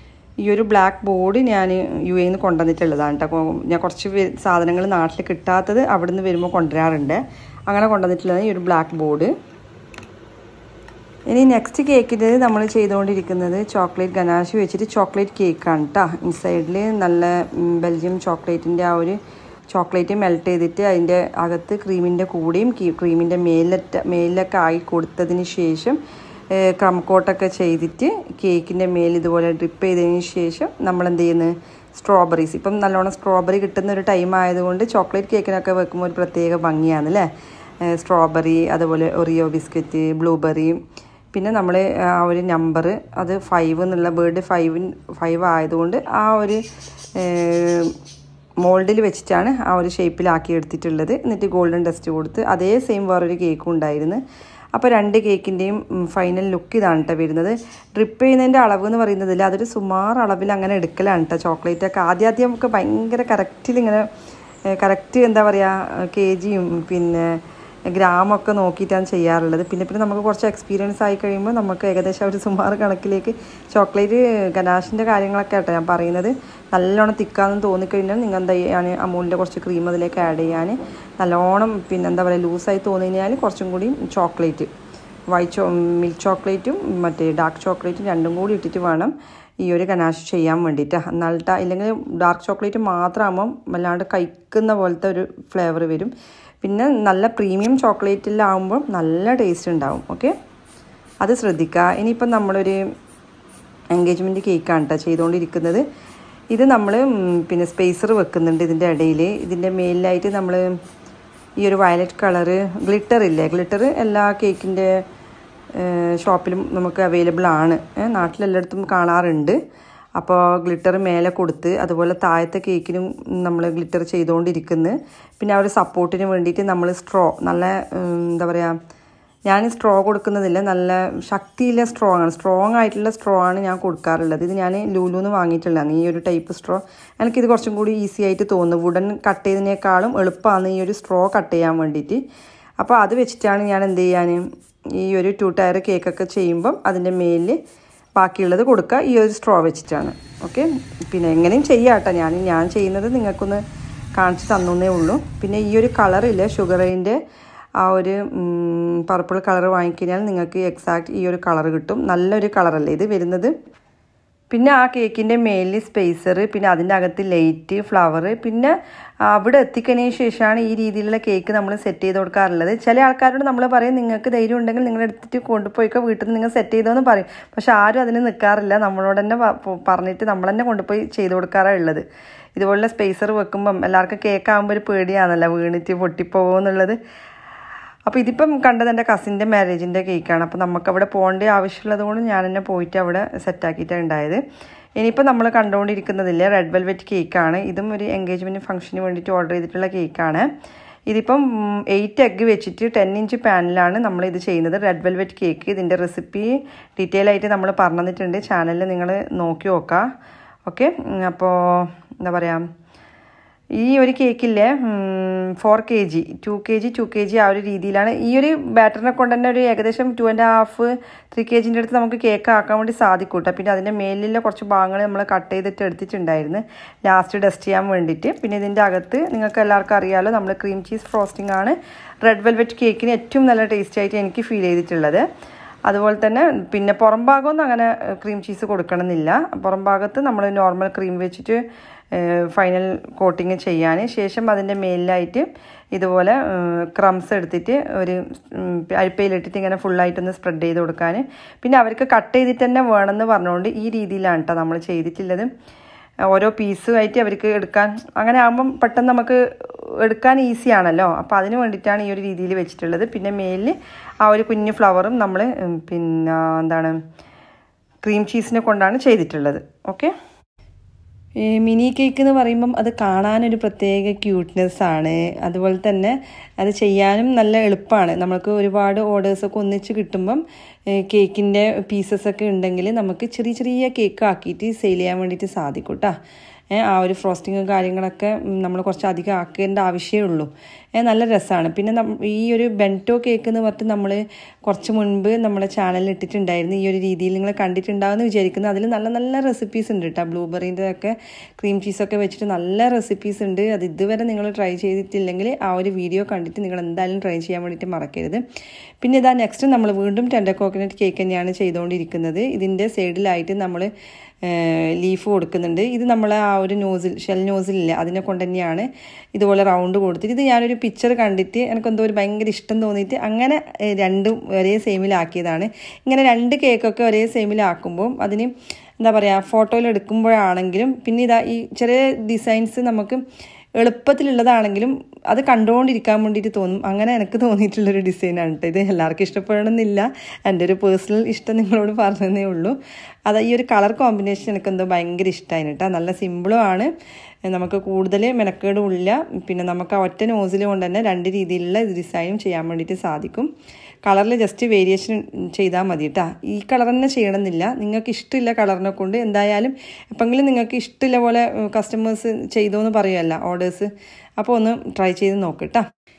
ഈ ഒരു ബ്ലാക്ക് ബോർഡ് ഞാൻ യു എയിൽ നിന്ന് കൊണ്ടുവന്നിട്ടുള്ളതാണ് കേട്ടോ ഞാൻ കുറച്ച് വേ- സാധനങ്ങൾ നാട്ടിൽ കിട്ടാത്തത് അവിടെ നിന്ന് വരുമ്പോൾ കൊണ്ടുവരാറുണ്ട് അങ്ങനെ കൊണ്ടുവന്നിട്ടുള്ളതാണ് ഈ ഒരു ബ്ലാക്ക് ബോർഡ് ഇനി നെക്സ്റ്റ് കേക്കിൻ്റെ നമ്മൾ ചെയ്തുകൊണ്ടിരിക്കുന്നത് ചോക്ലേറ്റ് ഗനാഷ് വെച്ചിട്ട് ചോക്ലേറ്റ് കേക്കാണ് കേട്ടോ ഇൻസൈഡിൽ നല്ല ഉം, ബെൽജിയം ചോക്ലേറ്റിൻ്റെ ആ ഒരു ചോക്ലേറ്റ് മെൽറ്റ് ചെയ്തിട്ട് അതിൻ്റെ അകത്ത് ക്രീമിൻ്റെ കൂടെയും ക്രീമിൻ്റെ മേലറ്റ മേലിലൊക്കെ ആയി കൊടുത്തതിന് ശേഷം ക്രം കോട്ടൊക്കെ ചെയ്തിട്ട് കേക്കിൻ്റെ മേൽ ഇതുപോലെ ഡ്രിപ്പ് ചെയ്തതിന് ശേഷം നമ്മൾ എന്ത് ചെയ്യുന്നത് സ്ട്രോബെറീസ് ഇപ്പം നല്ലോണം സ്ട്രോബെറി കിട്ടുന്ന ഒരു ടൈം ആയതുകൊണ്ട് ചോക്ലേറ്റ് കേക്കിനൊക്കെ വെക്കുമ്പോൾ ഒരു പ്രത്യേക ഭംഗിയാണ് അല്ലേ സ്ട്രോബെറി അതുപോലെ ഒറിയോ ബിസ്ക്കറ്റ് ബ്ലൂബെറി പിന്നെ നമ്മൾ ആ ഒരു നമ്പർ അത് ഫൈവ് എന്നുള്ള ബേർഡ് ഫൈവിൻ ഫൈവ് ആയതുകൊണ്ട് ആ ഒരു മോൾഡിൽ വെച്ചിട്ടാണ് ആ ഒരു ഷേപ്പിലാക്കി എടുത്തിട്ടുള്ളത് എന്നിട്ട് ഗോൾഡൻ ഡസ്റ്റ് കൊടുത്ത് അതേ സെയിം വേറൊരു കേക്കും ഉണ്ടായിരുന്നു അപ്പോൾ രണ്ട് കേക്കിൻ്റെയും ഫൈനൽ ലുക്ക് ഇതാണ് കേട്ടോ വരുന്നത് ഡ്രിപ്പ് ചെയ്യുന്നതിൻ്റെ അളവ് എന്ന് പറയുന്നതിൽ അതൊരു സുമാർ അളവിൽ അങ്ങനെ എടുക്കലാണ് കേട്ടോ ചോക്ലേറ്റൊക്കെ ആദ്യം ആദ്യം നമുക്ക് ഭയങ്കര കറക്റ്റിൽ ഇങ്ങനെ കറക്റ്റ് എന്താ പറയുക കെ ജിയും പിന്നെ ഗ്രാമൊക്കെ നോക്കിയിട്ടാണ് ചെയ്യാറുള്ളത് പിന്നെ പിന്നെ നമുക്ക് കുറച്ച് എക്സ്പീരിയൻസ് ആയി കഴിയുമ്പോൾ നമുക്ക് ഏകദേശം ഒരു സുമാർ കണക്കിലേക്ക് ചോക്ലേറ്റ് ഗനാഷിൻ്റെ കാര്യങ്ങളൊക്കെ ആട്ടോ ഞാൻ പറയുന്നത് നല്ലോണം തിക്കാന്ന് തോന്നിക്കഴിഞ്ഞാൽ നിങ്ങൾ എന്താ ചെയ്യാൻ അമൂലിൻ്റെ കുറച്ച് ക്രീം അതിലേക്ക് ആഡ് ചെയ്യാൻ നല്ലോണം പിന്നെ എന്താ പറയുക ലൂസായി തോന്നി കഴിഞ്ഞാൽ കുറച്ചും കൂടി ചോക്ലേറ്റ് വൈറ്റ് ചോ മിൽക്ക് ചോക്ലേറ്റും മറ്റേ ഡാർക്ക് ചോക്ലേറ്റും രണ്ടും കൂടി ഇട്ടിട്ട് വേണം ഈ ഒരു ഗനാഷ് ചെയ്യാൻ വേണ്ടിയിട്ട് എന്നാലിട്ട് ഇല്ലെങ്കിൽ ഡാർക്ക് ചോക്ലേറ്റ് മാത്രമാകുമ്പം വല്ലാണ്ട് കഴിക്കുന്ന പോലത്തെ ഒരു ഫ്ലേവർ വരും പിന്നെ നല്ല പ്രീമിയം ചോക്ലേറ്റിലാവുമ്പോൾ നല്ല ടേസ്റ്റ് ഉണ്ടാവും ഓക്കെ അത് ശ്രദ്ധിക്കുക ഇനിയിപ്പം നമ്മളൊരു എൻഗേജ്മെൻറ്റ് കേക്കാണ് കേട്ടോ ചെയ്തുകൊണ്ടിരിക്കുന്നത് ഇത് നമ്മൾ പിന്നെ സ്പേസർ വെക്കുന്നുണ്ട് ഇതിൻ്റെ ഇടയിൽ ഇതിൻ്റെ മേലിലായിട്ട് നമ്മൾ ഈ ഒരു വയലറ്റ് കളറ് ഗ്ലിറ്റർ ഇല്ലേ ഗ്ലിറ്റർ എല്ലാ കേക്കിൻ്റെ ഷോപ്പിലും നമുക്ക് അവൈലബിൾ ആണ് നാട്ടിലെല്ലായിടത്തും കാണാറുണ്ട് അപ്പോൾ ഗ്ലിറ്റർ മേലെ കൊടുത്ത് അതുപോലെ താഴത്തെ കേക്കിനും നമ്മൾ ഗ്ലിറ്റർ ചെയ്തുകൊണ്ടിരിക്കുന്നു പിന്നെ ആ ഒരു സപ്പോർട്ടിന് വേണ്ടിയിട്ട് നമ്മൾ സ്ട്രോ നല്ല എന്താ പറയുക ഞാൻ സ്ട്രോ കൊടുക്കുന്നതില്ല നല്ല ശക്തിയില്ല സ്ട്രോങ് ആണ് സ്ട്രോങ് ആയിട്ടുള്ള സ്ട്രോ ആണ് ഞാൻ കൊടുക്കാറുള്ളത് ഇത് ഞാൻ ലൂലൂന്ന് വാങ്ങിയിട്ടുള്ളതാണ് ഈ ഒരു ടൈപ്പ് സ്ട്രോ എനിക്കിത് കുറച്ചും കൂടി ഈസി ആയിട്ട് തോന്നുന്നു വുഡൻ കട്ട് ചെയ്തതിനേക്കാളും എളുപ്പമാണ് ഈ ഒരു സ്ട്രോ കട്ട് ചെയ്യാൻ വേണ്ടിയിട്ട് അപ്പോൾ അത് വെച്ചിട്ടാണ് ഞാൻ എന്ത് ചെയ്യാൻ ഈ ഒരു ടു ടയർ കേക്കൊക്കെ ചെയ്യുമ്പം അതിൻ്റെ മേലിൽ ബാക്കിയുള്ളത് കൊടുക്കുക ഈ ഒരു സ്ട്രോ വെച്ചിട്ടാണ് ഓക്കെ പിന്നെ എങ്ങനെയും ചെയ്യാം കേട്ടോ ഞാൻ ഞാൻ ചെയ്യുന്നത് നിങ്ങൾക്കൊന്ന് കാണിച്ച് തന്നേ ഉള്ളൂ പിന്നെ ഈ ഒരു കളറില്ലേ ഷുഗറിൻ്റെ ആ ഒരു പർപ്പിൾ കളർ വാങ്ങിക്കഴിഞ്ഞാൽ നിങ്ങൾക്ക് എക്സാക്റ്റ് ഈ ഒരു കളർ കിട്ടും നല്ലൊരു കളറല്ലേ ഇത് വരുന്നത് പിന്നെ ആ കേക്കിൻ്റെ മേലിൽ സ്പേസർ പിന്നെ അതിൻ്റെ അകത്ത് ലൈറ്റ് ഫ്ലവർ പിന്നെ അവിടെ എത്തിക്കഴിഞ്ഞ ശേഷമാണ് ഈ രീതിയിലുള്ള കേക്ക് നമ്മൾ സെറ്റ് ചെയ്ത് കൊടുക്കാറുള്ളത് ചില ആൾക്കാരോട് നമ്മൾ പറയും നിങ്ങൾക്ക് ധൈര്യം ഉണ്ടെങ്കിൽ നിങ്ങൾ എടുത്തിട്ട് കൊണ്ടുപോയിക്കോ വീട്ടിൽ നിന്ന് നിങ്ങൾ സെറ്റ് ചെയ്തോന്ന് പറയും പക്ഷെ ആരും അതിന് നിൽക്കാറില്ല നമ്മളോട് തന്നെ പറഞ്ഞിട്ട് നമ്മൾ തന്നെ കൊണ്ടുപോയി ചെയ്ത് കൊടുക്കാറാണ് ഉള്ളത് ഇതുപോലുള്ള സ്പേസർ വെക്കുമ്പം എല്ലാവർക്കും കേക്ക് ആകുമ്പോൾ ഒരു പേടിയാണല്ലോ വീണിട്ട് പൊട്ടിപ്പോകുമോ എന്നുള്ളത് അപ്പോൾ ഇതിപ്പം കണ്ടത് എൻ്റെ കസിൻ്റെ മാരേജിൻ്റെ കേക്കാണ് അപ്പോൾ നമുക്കവിടെ പോകേണ്ട ആവശ്യമുള്ളത് കൊണ്ട് ഞാൻ തന്നെ പോയിട്ട് അവിടെ സെറ്റാക്കിയിട്ടാണ് ഉണ്ടായത് ഇനിയിപ്പോൾ നമ്മൾ കണ്ടുകൊണ്ടിരിക്കുന്നതില്ലേ റെഡ് വെൽവെറ്റ് കേക്കാണ് ഇതും ഒരു എൻഗേജ്മെൻറ്റ് ഫംഗ്ഷന് വേണ്ടിയിട്ട് ഓർഡർ ചെയ്തിട്ടുള്ള കേക്കാണ് ഇതിപ്പം എയ്റ്റ് എഗ്ഗ് വെച്ചിട്ട് ടെൻ ഇഞ്ച് പാനിലാണ് നമ്മൾ ഇത് ചെയ്യുന്നത് റെഡ് വെൽവെറ്റ് കേക്ക് ഇതിൻ്റെ റെസിപ്പി ഡീറ്റെയിൽ ആയിട്ട് നമ്മൾ പറഞ്ഞു തന്നിട്ടുണ്ട് ചാനലിൽ നിങ്ങൾ നോക്കി നോക്കുക ഓക്കെ അപ്പോൾ എന്താ പറയുക ഈ ഒരു കേക്കില്ലേ four K G two K G two K G ആ ഒരു രീതിയിലാണ് ഈ ഒരു ബാറ്ററിനെ കൊണ്ട് തന്നെ ഒരു ഏകദേശം two and half three K ജിൻ്റെ അടുത്ത് നമുക്ക് കേക്ക് ആക്കാൻ വേണ്ടി സാധിക്കും കേട്ടോ പിന്നെ അതിൻ്റെ മേലിലെ കുറച്ച് ഭാഗങ്ങൾ നമ്മൾ കട്ട് ചെയ്തിട്ട് എടുത്തിട്ടുണ്ടായിരുന്നു ലാസ്റ്റ് ഡസ്റ്റ് ചെയ്യാൻ വേണ്ടിയിട്ട് പിന്നെ ഇതിൻ്റെ അകത്ത് നിങ്ങൾക്ക് എല്ലാവർക്കും അറിയാമല്ലോ നമ്മൾ ക്രീം ചീസ് ഫ്രോസ്റ്റിംഗ് ആണ് റെഡ് വെൽവെറ്റ് കേക്കിന് ഏറ്റവും നല്ല ടേസ്റ്റ് ആയിട്ട് എനിക്ക് ഫീൽ ചെയ്തിട്ടുള്ളത് അതുപോലെ തന്നെ പിന്നെ പുറം ഭാഗമൊന്നും അങ്ങനെ ക്രീം ചീസ് കൊടുക്കണമെന്നില്ല പുറം ഭാഗത്ത് നമ്മൾ നോർമൽ ക്രീം വെച്ചിട്ട് ഫൈനൽ കോട്ടിങ് ചെയ്യാൻ ശേഷം അതിൻ്റെ മേലിലായിട്ട് ഇതുപോലെ ക്രംസ് എടുത്തിട്ട് ഒരു അരിപ്പയിലിട്ടിട്ട് ഇങ്ങനെ ഫുള്ളായിട്ടൊന്ന് സ്പ്രെഡ് ചെയ്ത് കൊടുക്കാൻ പിന്നെ അവർക്ക് കട്ട് ചെയ്തിട്ട് തന്നെ വേണമെന്ന് പറഞ്ഞുകൊണ്ട് ഈ രീതിയിലാണ് കേട്ടോ നമ്മൾ ചെയ്തിട്ടുള്ളത് ഓരോ പീസുമായിട്ട് അവർക്ക് എടുക്കാൻ അങ്ങനെ ആകുമ്പം പെട്ടെന്ന് നമുക്ക് എടുക്കാൻ ഈസി ആണല്ലോ അപ്പോൾ അതിന് വേണ്ടിയിട്ടാണ് ഈ ഒരു രീതിയിൽ വെച്ചിട്ടുള്ളത് പിന്നെ മേലിൽ ആ ഒരു കുഞ്ഞു ഫ്ലവറും നമ്മൾ പിന്നെ എന്താണ് ക്രീം ചീസിനെ കൊണ്ടാണ് ചെയ്തിട്ടുള്ളത് ഓക്കെ മിനി കേക്ക് എന്ന് പറയുമ്പം അത് കാണാനൊരു പ്രത്യേക ക്യൂട്ട്നെസ് ആണ് അതുപോലെ തന്നെ അത് ചെയ്യാനും നല്ല എളുപ്പമാണ് നമുക്ക് ഒരുപാട് ഓർഡേഴ്സൊക്കെ ഒന്നിച്ച് കിട്ടുമ്പം കേക്കിൻ്റെ പീസസൊക്കെ ഉണ്ടെങ്കിൽ നമുക്ക് ചെറിയ ചെറിയ കേക്ക് ആക്കിയിട്ട് സെയിൽ ചെയ്യാൻ വേണ്ടിയിട്ട് സാധിക്കും കേട്ടോ ആ ഒരു ഫ്രോസ്റ്റിങ്ങും കാര്യങ്ങളൊക്കെ നമ്മൾ കുറച്ച് അധികം ആക്കേണ്ട ആവശ്യമേ ഉള്ളൂ നല്ല രസമാണ് പിന്നെ ഈ ഒരു ബെൻറ്റോ കേക്ക് എന്ന് പറഞ്ഞിട്ട് നമ്മൾ കുറച്ച് മുൻപ് നമ്മുടെ ചാനലിൽ ഇട്ടിട്ടുണ്ടായിരുന്നു ഈ ഒരു രീതിയിൽ നിങ്ങൾ കണ്ടിട്ടുണ്ടാവുമെന്ന് വിചാരിക്കുന്നു അതിൽ നല്ല നല്ല റെസിപ്പീസ് ഉണ്ട് കേട്ടോ ബ്ലൂബെറീൻ്റെ ഒക്കെ ക്രീം ചീസൊക്കെ വെച്ചിട്ട് നല്ല റെസിപ്പീസ് ഉണ്ട് അത് ഇതുവരെ നിങ്ങൾ ട്രൈ ചെയ്തിട്ടില്ലെങ്കിൽ ആ ഒരു വീഡിയോ കണ്ടിട്ട് നിങ്ങൾ എന്തായാലും ട്രൈ ചെയ്യാൻ വേണ്ടിയിട്ട് മറക്കരുത് പിന്നെ ഇതാ നെക്സ്റ്റ് നമ്മൾ വീണ്ടും ടെൻഡർ കോക്കനട്ട് കേക്ക് തന്നെയാണ് ചെയ്തുകൊണ്ടിരിക്കുന്നത് ഇതിൻ്റെ സൈഡിലായിട്ട് നമ്മൾ ലീഫ് കൊടുക്കുന്നുണ്ട് ഇത് നമ്മൾ ആ ഒരു നോസിൽ ഷെൽ നോസിലില്ല അതിനെ കൊണ്ട് തന്നെയാണ് ഇതുപോലെ റൗണ്ട് കൊടുത്തിട്ട് ഇത് ഞാനൊരു പിക്ചർ കണ്ടിട്ട് എനിക്കെന്തോ ഒരു ഭയങ്കര ഇഷ്ടം തോന്നിയിട്ട് അങ്ങനെ രണ്ടും ഒരേ സെയിമിലാക്കിയതാണ് ഇങ്ങനെ രണ്ട് കേക്കൊക്കെ ഒരേ സെയിമിലാക്കുമ്പോൾ അതിന് എന്താ പറയുക ഫോട്ടോയിൽ എടുക്കുമ്പോഴാണെങ്കിലും പിന്നെ ഇതാ ഈ ചെറിയ ഡിസൈൻസ് നമുക്ക് എളുപ്പത്തിലുള്ളതാണെങ്കിലും അത് കണ്ടുകൊണ്ടിരിക്കാൻ വേണ്ടിയിട്ട് തോന്നും അങ്ങനെ എനിക്ക് തോന്നിയിട്ടുള്ളൊരു ഡിസൈനാണ് കേട്ടോ ഇത് എല്ലാവർക്കും ഇഷ്ടപ്പെടണമെന്നില്ല എൻ്റെ ഒരു പേഴ്സണൽ ഇഷ്ടം നിങ്ങളോട് പറഞ്ഞതേ ഉള്ളൂ അത് ഈ ഒരു കളർ കോമ്പിനേഷൻ എനിക്കെന്തോ ഭയങ്കര ഇഷ്ടമായി കേട്ടോ നല്ല സിമ്പിളും ആണ് നമുക്ക് കൂടുതൽ മെനക്കേടും ഇല്ല പിന്നെ നമുക്ക് ആ ഒറ്റ നോസിൽ കൊണ്ട് തന്നെ രണ്ട് രീതിയിലുള്ള ഡിസൈനും ചെയ്യാൻ വേണ്ടിയിട്ട് സാധിക്കും കളറിൽ ജസ്റ്റ് വേരിയേഷൻ ചെയ്താൽ മതി കേട്ടോ ഈ കളർ തന്നെ ചെയ്യണമെന്നില്ല നിങ്ങൾക്ക് ഇഷ്ടമില്ല കളറിനെ കൊണ്ട് എന്തായാലും എപ്പെങ്കിലും നിങ്ങൾക്ക് ഇഷ്ടമില്ല പോലെ കസ്റ്റമേഴ്സ് ചെയ്തോന്ന് പറയുമല്ല ഓർഡേഴ്സ് അപ്പോൾ ഒന്ന് ട്രൈ ചെയ്ത് നോക്കട്ടോ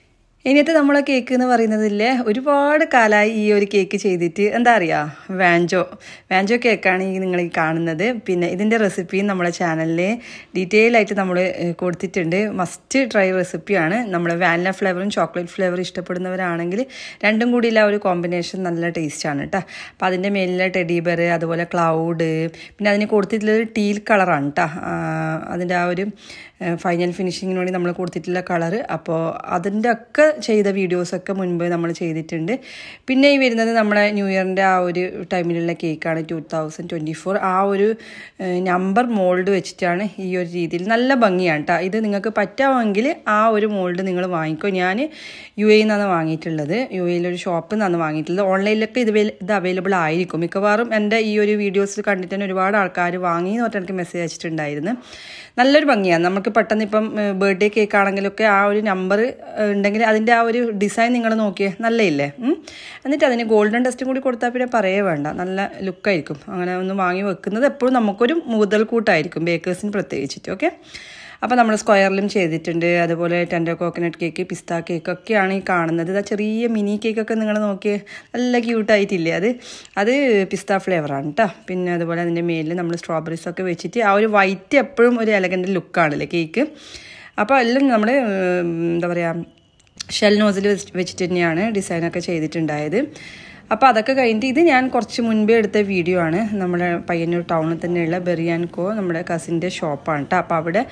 ഇനിയത്തെ നമ്മളെ കേക്ക് എന്ന് പറയുന്നതില്ലേ ഒരുപാട് കാലമായി ഈ ഒരു കേക്ക് ചെയ്തിട്ട് എന്താ അറിയുക വാഞ്ചോ വാഞ്ചോ കേക്കാണ് ഈ നിങ്ങൾ ഈ കാണുന്നത് പിന്നെ ഇതിൻ്റെ റെസിപ്പിയും നമ്മളെ ചാനലിൽ ഡീറ്റെയിൽ ആയിട്ട് നമ്മൾ കൊടുത്തിട്ടുണ്ട് മസ്റ്റ് ട്രൈ റെസിപ്പിയാണ് നമ്മൾ വാനില ഫ്ലേവറും ചോക്ലേറ്റ് ഫ്ലേവറും ഇഷ്ടപ്പെടുന്നവരാണെങ്കിൽ രണ്ടും കൂടിയുള്ള ആ ഒരു കോമ്പിനേഷൻ നല്ല ടേസ്റ്റാണ് കേട്ടോ അപ്പോൾ അതിൻ്റെ മേലിലെ ടെഡി ബെർ അതുപോലെ ക്ലൗഡ് പിന്നെ അതിന് കൊടുത്തിട്ടുള്ളത് ടീൽ കളറാണ് കേട്ടോ അതിൻ്റെ ആ ഒരു ഫൈനൽ ഫിനിഷിങ്ങിന് വേണ്ടി നമ്മൾ കൊടുത്തിട്ടുള്ള കളറ് അപ്പോൾ അതിൻ്റെ ഒക്കെ ചെയ്ത വീഡിയോസൊക്കെ മുൻപ് നമ്മൾ ചെയ്തിട്ടുണ്ട് പിന്നെ ഈ വരുന്നത് നമ്മുടെ ന്യൂ ഇയറിൻ്റെ ആ ഒരു ടൈമിലുള്ള കേക്കാണ് ടു തൗസൻഡ് ട്വൻറ്റി ഫോർ ആ ഒരു നമ്പർ മോൾഡ് വെച്ചിട്ടാണ് ഈ ഒരു രീതിയിൽ നല്ല ഭംഗിയാണ് കേട്ടോ ഇത് നിങ്ങൾക്ക് പറ്റാമെങ്കിൽ ആ ഒരു മോൾഡ് നിങ്ങൾ വാങ്ങിക്കോ ഞാൻ യു എയിൽ നിന്നാണ് വാങ്ങിയിട്ടുള്ളത് യു എയിലൊരു ഷോപ്പിൽ നിന്നാണ് വാങ്ങിയിട്ടുള്ളത് ഓൺലൈനിലൊക്കെ ഇത് ഇത് അവൈലബിൾ ആയിരിക്കും മിക്കവാറും എൻ്റെ ഈ ഒരു വീഡിയോസിൽ കണ്ടിട്ട് തന്നെ ഒരുപാട് ആൾക്കാർ വാങ്ങി എന്ന് പറഞ്ഞിട്ട് എനിക്ക് മെസ്സേജ് അയച്ചിട്ടുണ്ടായിരുന്നു നല്ലൊരു ഭംഗിയാണ് നമുക്ക് പെട്ടെന്ന് ഇപ്പം ബർത്ത്ഡേ കേക്ക് ആണെങ്കിലൊക്കെ ആ ഒരു നമ്പർ ഉണ്ടെങ്കിൽ അതിൻ്റെ ആ ഒരു ഡിസൈൻ നിങ്ങൾ നോക്കിയേ നല്ലയില്ലേ എന്നിട്ട് അതിന് ഗോൾഡൻ ടെസ്റ്റും കൂടി കൊടുത്താൽ പിന്നെ പറയേ വേണ്ട നല്ല ലുക്കായിരിക്കും അങ്ങനെ ഒന്ന് വാങ്ങി വെക്കുന്നത് എപ്പോഴും നമുക്കൊരു മുതൽക്കൂട്ടായിരിക്കും ബേക്കേഴ്സിന് പ്രത്യേകിച്ചിട്ട് ഓക്കെ അപ്പോൾ നമ്മൾ സ്ക്വയറിലും ചെയ്തിട്ടുണ്ട് അതുപോലെ tender coconut cake pista cake ഒക്കെയാണ് ഈ കാണുന്നത് ഇതാ ചെറിയ മിനി കേക്കൊക്കെ നിങ്ങൾ നോക്കിയേ നല്ല ക്യൂട്ടായിട്ടില്ലേ അത് അത് പിസ്ത ഫ്ലേവറാണ് കേട്ടോ പിന്നെ അതുപോലെ അതിൻ്റെ മേലിൽ നമ്മൾ സ്ട്രോബെറീസ് ഒക്കെ വെച്ചിട്ട് ആ ഒരു വൈറ്റ് എപ്പോഴും ഒരു എലഗൻ്റ് ലുക്കാണല്ലേ കേക്ക് അപ്പോൾ എല്ലാം നമ്മൾ എന്താ പറയുക ഷെൽ നോസിൽ വെച്ചിട്ട് തന്നെയാണ് ഡിസൈനൊക്കെ ചെയ്തിട്ടുണ്ടായത് അപ്പോൾ അതൊക്കെ കഴിഞ്ഞിട്ട് ഇത് ഞാൻ കുറച്ച് മുൻപേ എടുത്ത വീഡിയോ ആണ് നമ്മുടെ പയ്യന്നൂർ ടൗണിൽ തന്നെയുള്ള ബെറിയാൻകോ നമ്മുടെ കസിൻ്റെ ഷോപ്പാണ് കേട്ടോ അപ്പോൾ അവിടെ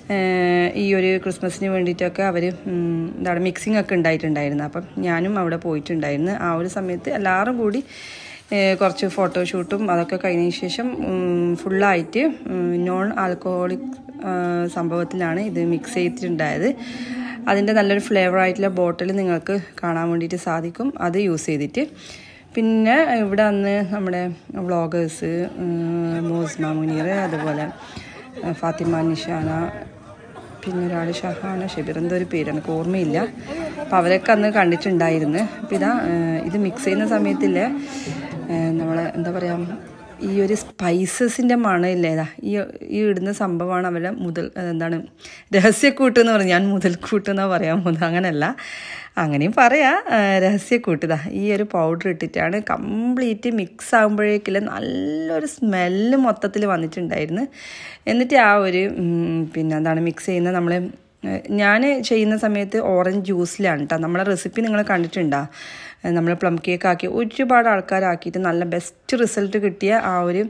ഈ ഒരു ക്രിസ്മസിന് വേണ്ടിയിട്ടൊക്കെ അവർ എന്താണ് മിക്സിംഗ് ഒക്കെ ഉണ്ടായിട്ടുണ്ടായിരുന്നു അപ്പം ഞാനും അവിടെ പോയിട്ടുണ്ടായിരുന്നു ആ ഒരു സമയത്ത് എല്ലാവരും കൂടി കുറച്ച് ഫോട്ടോഷൂട്ടും അതൊക്കെ കഴിഞ്ഞതിന് ശേഷം ഫുള്ളായിട്ട് നോൺ ആൽക്കഹോളിക് സംഭവത്തിലാണ് ഇത് മിക്സ് ചെയ്തിട്ടുണ്ടായത് അതിൻ്റെ നല്ലൊരു ഫ്ലേവർ ആയിട്ടുള്ള ബോട്ടിൽ നിങ്ങൾക്ക് കാണാൻ വേണ്ടിയിട്ട് സാധിക്കും അത് യൂസ് ചെയ്തിട്ട് പിന്നെ ഇവിടെ അന്ന് നമ്മുടെ വ്ളോഗേഴ്സ് മോസ്മ മുനീർ അതുപോലെ ഫാത്തിമ നിഷാന പിന്നെ ഒരാൾ ഷഹാന ഷബീർ എന്തോ ഒരു പേര് എനിക്ക് ഓർമ്മയില്ല അപ്പം അവരൊക്കെ അന്ന് കണ്ടിട്ടുണ്ടായിരുന്നു അപ്പം ഇതാ ഇത് മിക്സ് ചെയ്യുന്ന സമയത്തില്ലേ നമ്മൾ എന്താ പറയുക ഈ ഒരു സ്പൈസസിൻ്റെ മണമില്ലേ ഇതാ ഈ ഈ ഇടുന്ന സംഭവമാണ് അവരുടെ മുതൽ എന്താണ് രഹസ്യക്കൂട്ട് എന്ന് പറഞ്ഞു ഞാൻ മുതൽക്കൂട്ട് എന്നാണ് പറയാൻ പോകുന്നത് അങ്ങനെയല്ല അങ്ങനെയും പറയാം രഹസ്യക്കൂട്ട് ഇതാ ഈ ഒരു പൗഡർ ഇട്ടിട്ടാണ് കംപ്ലീറ്റ് മിക്സ് ആകുമ്പോഴേക്കില്ല നല്ലൊരു സ്മെല്ല് മൊത്തത്തിൽ വന്നിട്ടുണ്ടായിരുന്നു എന്നിട്ട് ആ ഒരു പിന്നെ എന്താണ് മിക്സ് ചെയ്യുന്ന നമ്മൾ ഞാൻ ചെയ്യുന്ന സമയത്ത് ഓറഞ്ച് ജ്യൂസിലാണ് കേട്ടോ നമ്മളെ റെസിപ്പി നിങ്ങൾ കണ്ടിട്ടുണ്ടോ നമ്മൾ പ്ലം കേക്ക് ആക്കി ഒരുപാട് ആൾക്കാരാക്കിയിട്ട് നല്ല ബെസ്റ്റ് റിസൾട്ട് കിട്ടിയ ആ ഒരു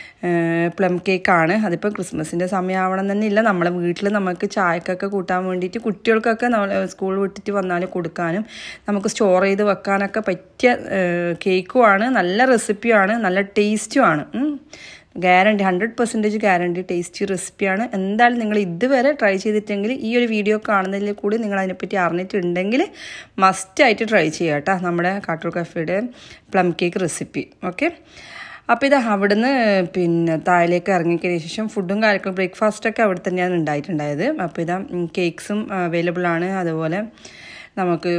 പ്ലം കേക്കാണ് അതിപ്പോൾ ക്രിസ്മസിൻ്റെ സമയമാവണം തന്നെ ഇല്ല നമ്മളെ വീട്ടിൽ നമുക്ക് ചായക്കൊക്കെ കൂട്ടാൻ വേണ്ടിയിട്ട് കുട്ടികൾക്കൊക്കെ നമ്മൾ സ്കൂൾ വിട്ടിട്ട് വന്നാൽ കൊടുക്കാനും നമുക്ക് സ്റ്റോർ ചെയ്ത് വെക്കാനൊക്കെ പറ്റിയ കേക്കുമാണ് നല്ല റെസിപ്പിയാണ് നല്ല ടേസ്റ്റുമാണ് guarantee hundred percentage guarantee tasty റെസിപ്പിയാണ് എന്തായാലും നിങ്ങൾ ഇതുവരെ ട്രൈ ചെയ്തിട്ടെങ്കിൽ ഈ ഒരു വീഡിയോ കാണുന്നതിൽ കൂടി നിങ്ങൾ അതിനെപ്പറ്റി അറിഞ്ഞിട്ടുണ്ടെങ്കിൽ മസ്റ്റായിട്ട് ട്രൈ ചെയ്യുക കേട്ടോ നമ്മുടെ കാട്ടൂർ കഫേയുടെ പ്ലം കേക്ക് റെസിപ്പി ഓക്കെ അപ്പോൾ ഇത് അവിടുന്ന് പിന്നെ താഴേക്ക് ഇറങ്ങിക്കതിന് ശേഷം ഫുഡും കാര്യങ്ങളും ബ്രേക്ക്ഫാസ്റ്റൊക്കെ അവിടെ തന്നെയാണ് ഉണ്ടായിട്ടുണ്ടായത് അപ്പോൾ ഇതാ കേക്ക്സും അവൈലബിൾ ആണ് അതുപോലെ നമുക്ക്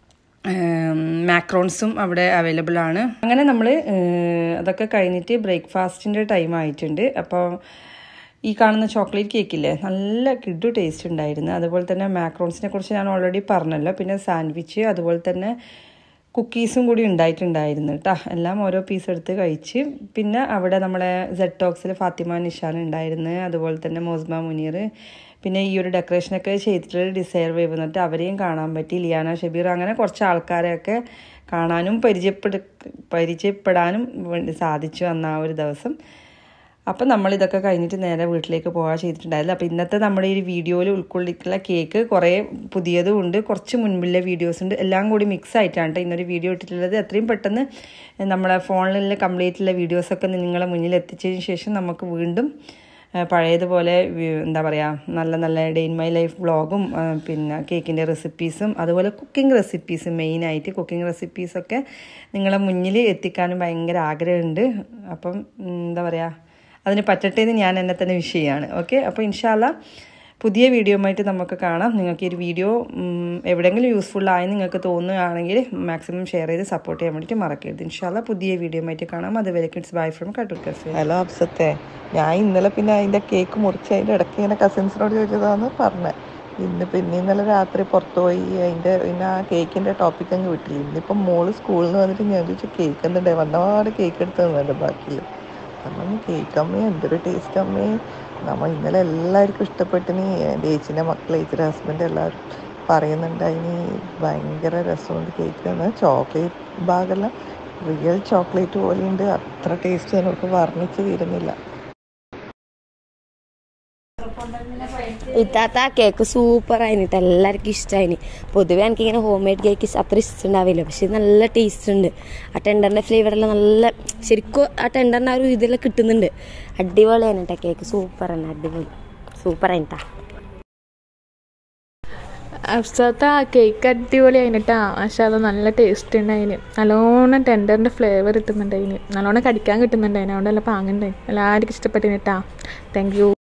മാക്രോൺസും അവിടെ അവൈലബിൾ ആണ് അങ്ങനെ നമ്മൾ അതൊക്കെ കഴിഞ്ഞിട്ട് ബ്രേക്ക്ഫാസ്റ്റിൻ്റെ ടൈം ആയിട്ടുണ്ട് അപ്പോൾ ഈ കാണുന്ന ചോക്ലേറ്റ് കേക്കില്ലേ നല്ല കിഡു ടേസ്റ്റ് ഉണ്ടായിരുന്നു അതുപോലെ തന്നെ മാക്രോൺസിനെ കുറിച്ച് ഞാൻ ഓൾറെഡി പറഞ്ഞല്ലോ പിന്നെ സാൻഡ്വിച്ച് അതുപോലെ തന്നെ കുക്കീസും കൂടി ഉണ്ടായിട്ടുണ്ടായിരുന്നു കേട്ടോ എല്ലാം ഓരോ പീസ് എടുത്ത് കഴിച്ച് പിന്നെ അവിടെ നമ്മളെ സെഡ് ടോക്സിൽ ഫാത്തിമ നിഷാൻ ഉണ്ടായിരുന്നു അതുപോലെ തന്നെ മോസ്മ മുനീർ പിന്നെ ഈ ഒരു ഡെക്കറേഷനൊക്കെ ചെയ്തിട്ടുള്ള ഡിസൈർ വേവ് എന്നിട്ട് അവരെയും കാണാൻ പറ്റി ലിയാന ഷബീർ അങ്ങനെ കുറച്ച് ആൾക്കാരെയൊക്കെ കാണാനും പരിചയപ്പെട് പരിചയപ്പെടാനും വേണ്ടി സാധിച്ചു അന്ന് ആ ഒരു ദിവസം അപ്പം നമ്മൾ ഇതൊക്കെ കഴിഞ്ഞിട്ട് നേരെ വീട്ടിലേക്ക് പോകാൻ ചെയ്തിട്ടുണ്ടായിരുന്നു അപ്പോൾ ഇന്നത്തെ നമ്മുടെ ഈ വീഡിയോയിൽ ഉൾക്കൊള്ളിക്കുന്ന കേക്ക് കുറേ പുതിയതും ഉണ്ട് കുറച്ച് മുൻപിലെ വീഡിയോസ് ഉണ്ട് എല്ലാം കൂടി മിക്സ് ആയിട്ടാണ് ഇന്നൊരു വീഡിയോ ഇട്ടിട്ടുള്ളത് എത്രയും പെട്ടെന്ന് നമ്മളെ ഫോണിൽ കംപ്ലീറ്റ് ഉള്ള വീഡിയോസൊക്കെ നിങ്ങളെ മുന്നിൽ എത്തിച്ചതിന് ശേഷം നമുക്ക് വീണ്ടും പഴയതുപോലെ എന്താ പറയുക നല്ല നല്ല ഡേ ഇൻ മൈ ലൈഫ് വ്ളോഗും പിന്നെ കേക്കിൻ്റെ റെസിപ്പീസും അതുപോലെ കുക്കിംഗ് റെസിപ്പീസ് മെയിനായിട്ട് കുക്കിംഗ് റെസിപ്പീസൊക്കെ നിങ്ങളെ മുന്നിൽ എത്തിക്കാനും ഭയങ്കര ആഗ്രഹമുണ്ട് അപ്പം എന്താ പറയുക അതിന് പറ്റട്ടെ എന്ന് ഞാൻ എന്നെ തന്നെ വിഷയമാണ് ഓക്കെ അപ്പോൾ ഇൻഷാല്ല പുതിയ വീഡിയോയുമായിട്ട് നമുക്ക് കാണാം നിങ്ങൾക്ക് ഈ ഒരു വീഡിയോ എവിടെയെങ്കിലും യൂസ്ഫുൾ ആയി നിങ്ങൾക്ക് തോന്നുകയാണെങ്കിൽ മാക്സിമം ഷെയർ ചെയ്ത് സപ്പോർട്ട് ചെയ്യാൻ വേണ്ടിയിട്ട് മറക്കരുത് ഇൻഷാല്ല പുതിയ വീഡിയോയുമായിട്ട് കാണാം അതുവരെ it's bye from Kattoor cafe hello അപ്സത്തെ ഞാൻ ഇന്നലെ പിന്നെ അതിന്റെ കേക്ക് മുറിച്ച് അതിന്റെ ഇടയ്ക്ക് ഇങ്ങനെ കസിൻസിനോട് ചോദിച്ചതാന്ന് പറഞ്ഞത് ഇന്ന് പിന്നെ ഇന്നലെ രാത്രി പുറത്ത് പോയി അതിൻ്റെ പിന്നെ ആ കേക്കിൻ്റെ ടോപ്പിക് അങ്ങ് വിട്ടില്ല ഇന്നിപ്പം മോള് സ്കൂളിൽ നിന്ന് വന്നിട്ട് ഞാൻ ചോദിച്ചു കേക്ക് എന്തുണ്ട് വന്നപാട് കേക്ക് എടുത്ത് തന്നുണ്ട് ബാക്കിയിൽ കാരണം കേക്ക് അമ്മേ എന്തൊരു ടേസ്റ്റ് അമ്മേ നമ്മൾ ഇന്നലെ എല്ലാവർക്കും ഇഷ്ടപ്പെട്ടിനി എൻ്റെ ചേച്ചീൻ്റെ മക്കൾ ചേച്ചിയുടെ ഹസ്ബൻഡ് എല്ലാവരും പറയുന്നുണ്ട് അതിന് ഭയങ്കര രസമുണ്ട് കേക്ക് എന്ന് ചോക്ലേറ്റ് ഭാഗമെല്ലാം റിയൽ ചോക്ലേറ്റ് പോലെയുണ്ട് അത്ര ടേസ്റ്റ് നമുക്ക് വർണ്ണിച്ച് തീരുന്നില്ല ഇത്താത്ത കേക്ക് സൂപ്പർ ആയിട്ട് എല്ലാവർക്കും ഇഷ്ടമായിന് പൊതുവെ എനിക്കിങ്ങനെ ഹോം മെയ്ഡ് കേക്ക് അത്ര ഇഷ്ടമുണ്ടാവില്ല പക്ഷെ നല്ല ടേസ്റ്റ് ഉണ്ട് ആ ടെൻഡറിൻ്റെ ഫ്ലേവറെല്ലാം നല്ല ശരിക്കും ആ ടെൻഡറിൻ്റെ ആ ഒരു ഇതെല്ലാം കിട്ടുന്നുണ്ട് അടിപൊളിയാണ് കേട്ടോ കേക്ക് സൂപ്പർ ആണ് അടിപൊളി സൂപ്പർ ആയിട്ടാ അഫ്സാത്ത ആ കേക്ക് അടിപൊളി അതിനിട്ടാ പക്ഷെ അത് നല്ല ടേസ്റ്റ് ഉണ്ട് അതിന് നല്ലോണം ടെൻഡറിൻ്റെ ഫ്ലേവർ കിട്ടുന്നുണ്ട് അതിന് നല്ലോണം കടിക്കാൻ കിട്ടുന്നുണ്ട് അതിന് അതുകൊണ്ട് നല്ല പാങ്ങുണ്ട് എല്ലാവർക്കും ഇഷ്ടപ്പെട്ടിട്ടാ താങ്ക് യു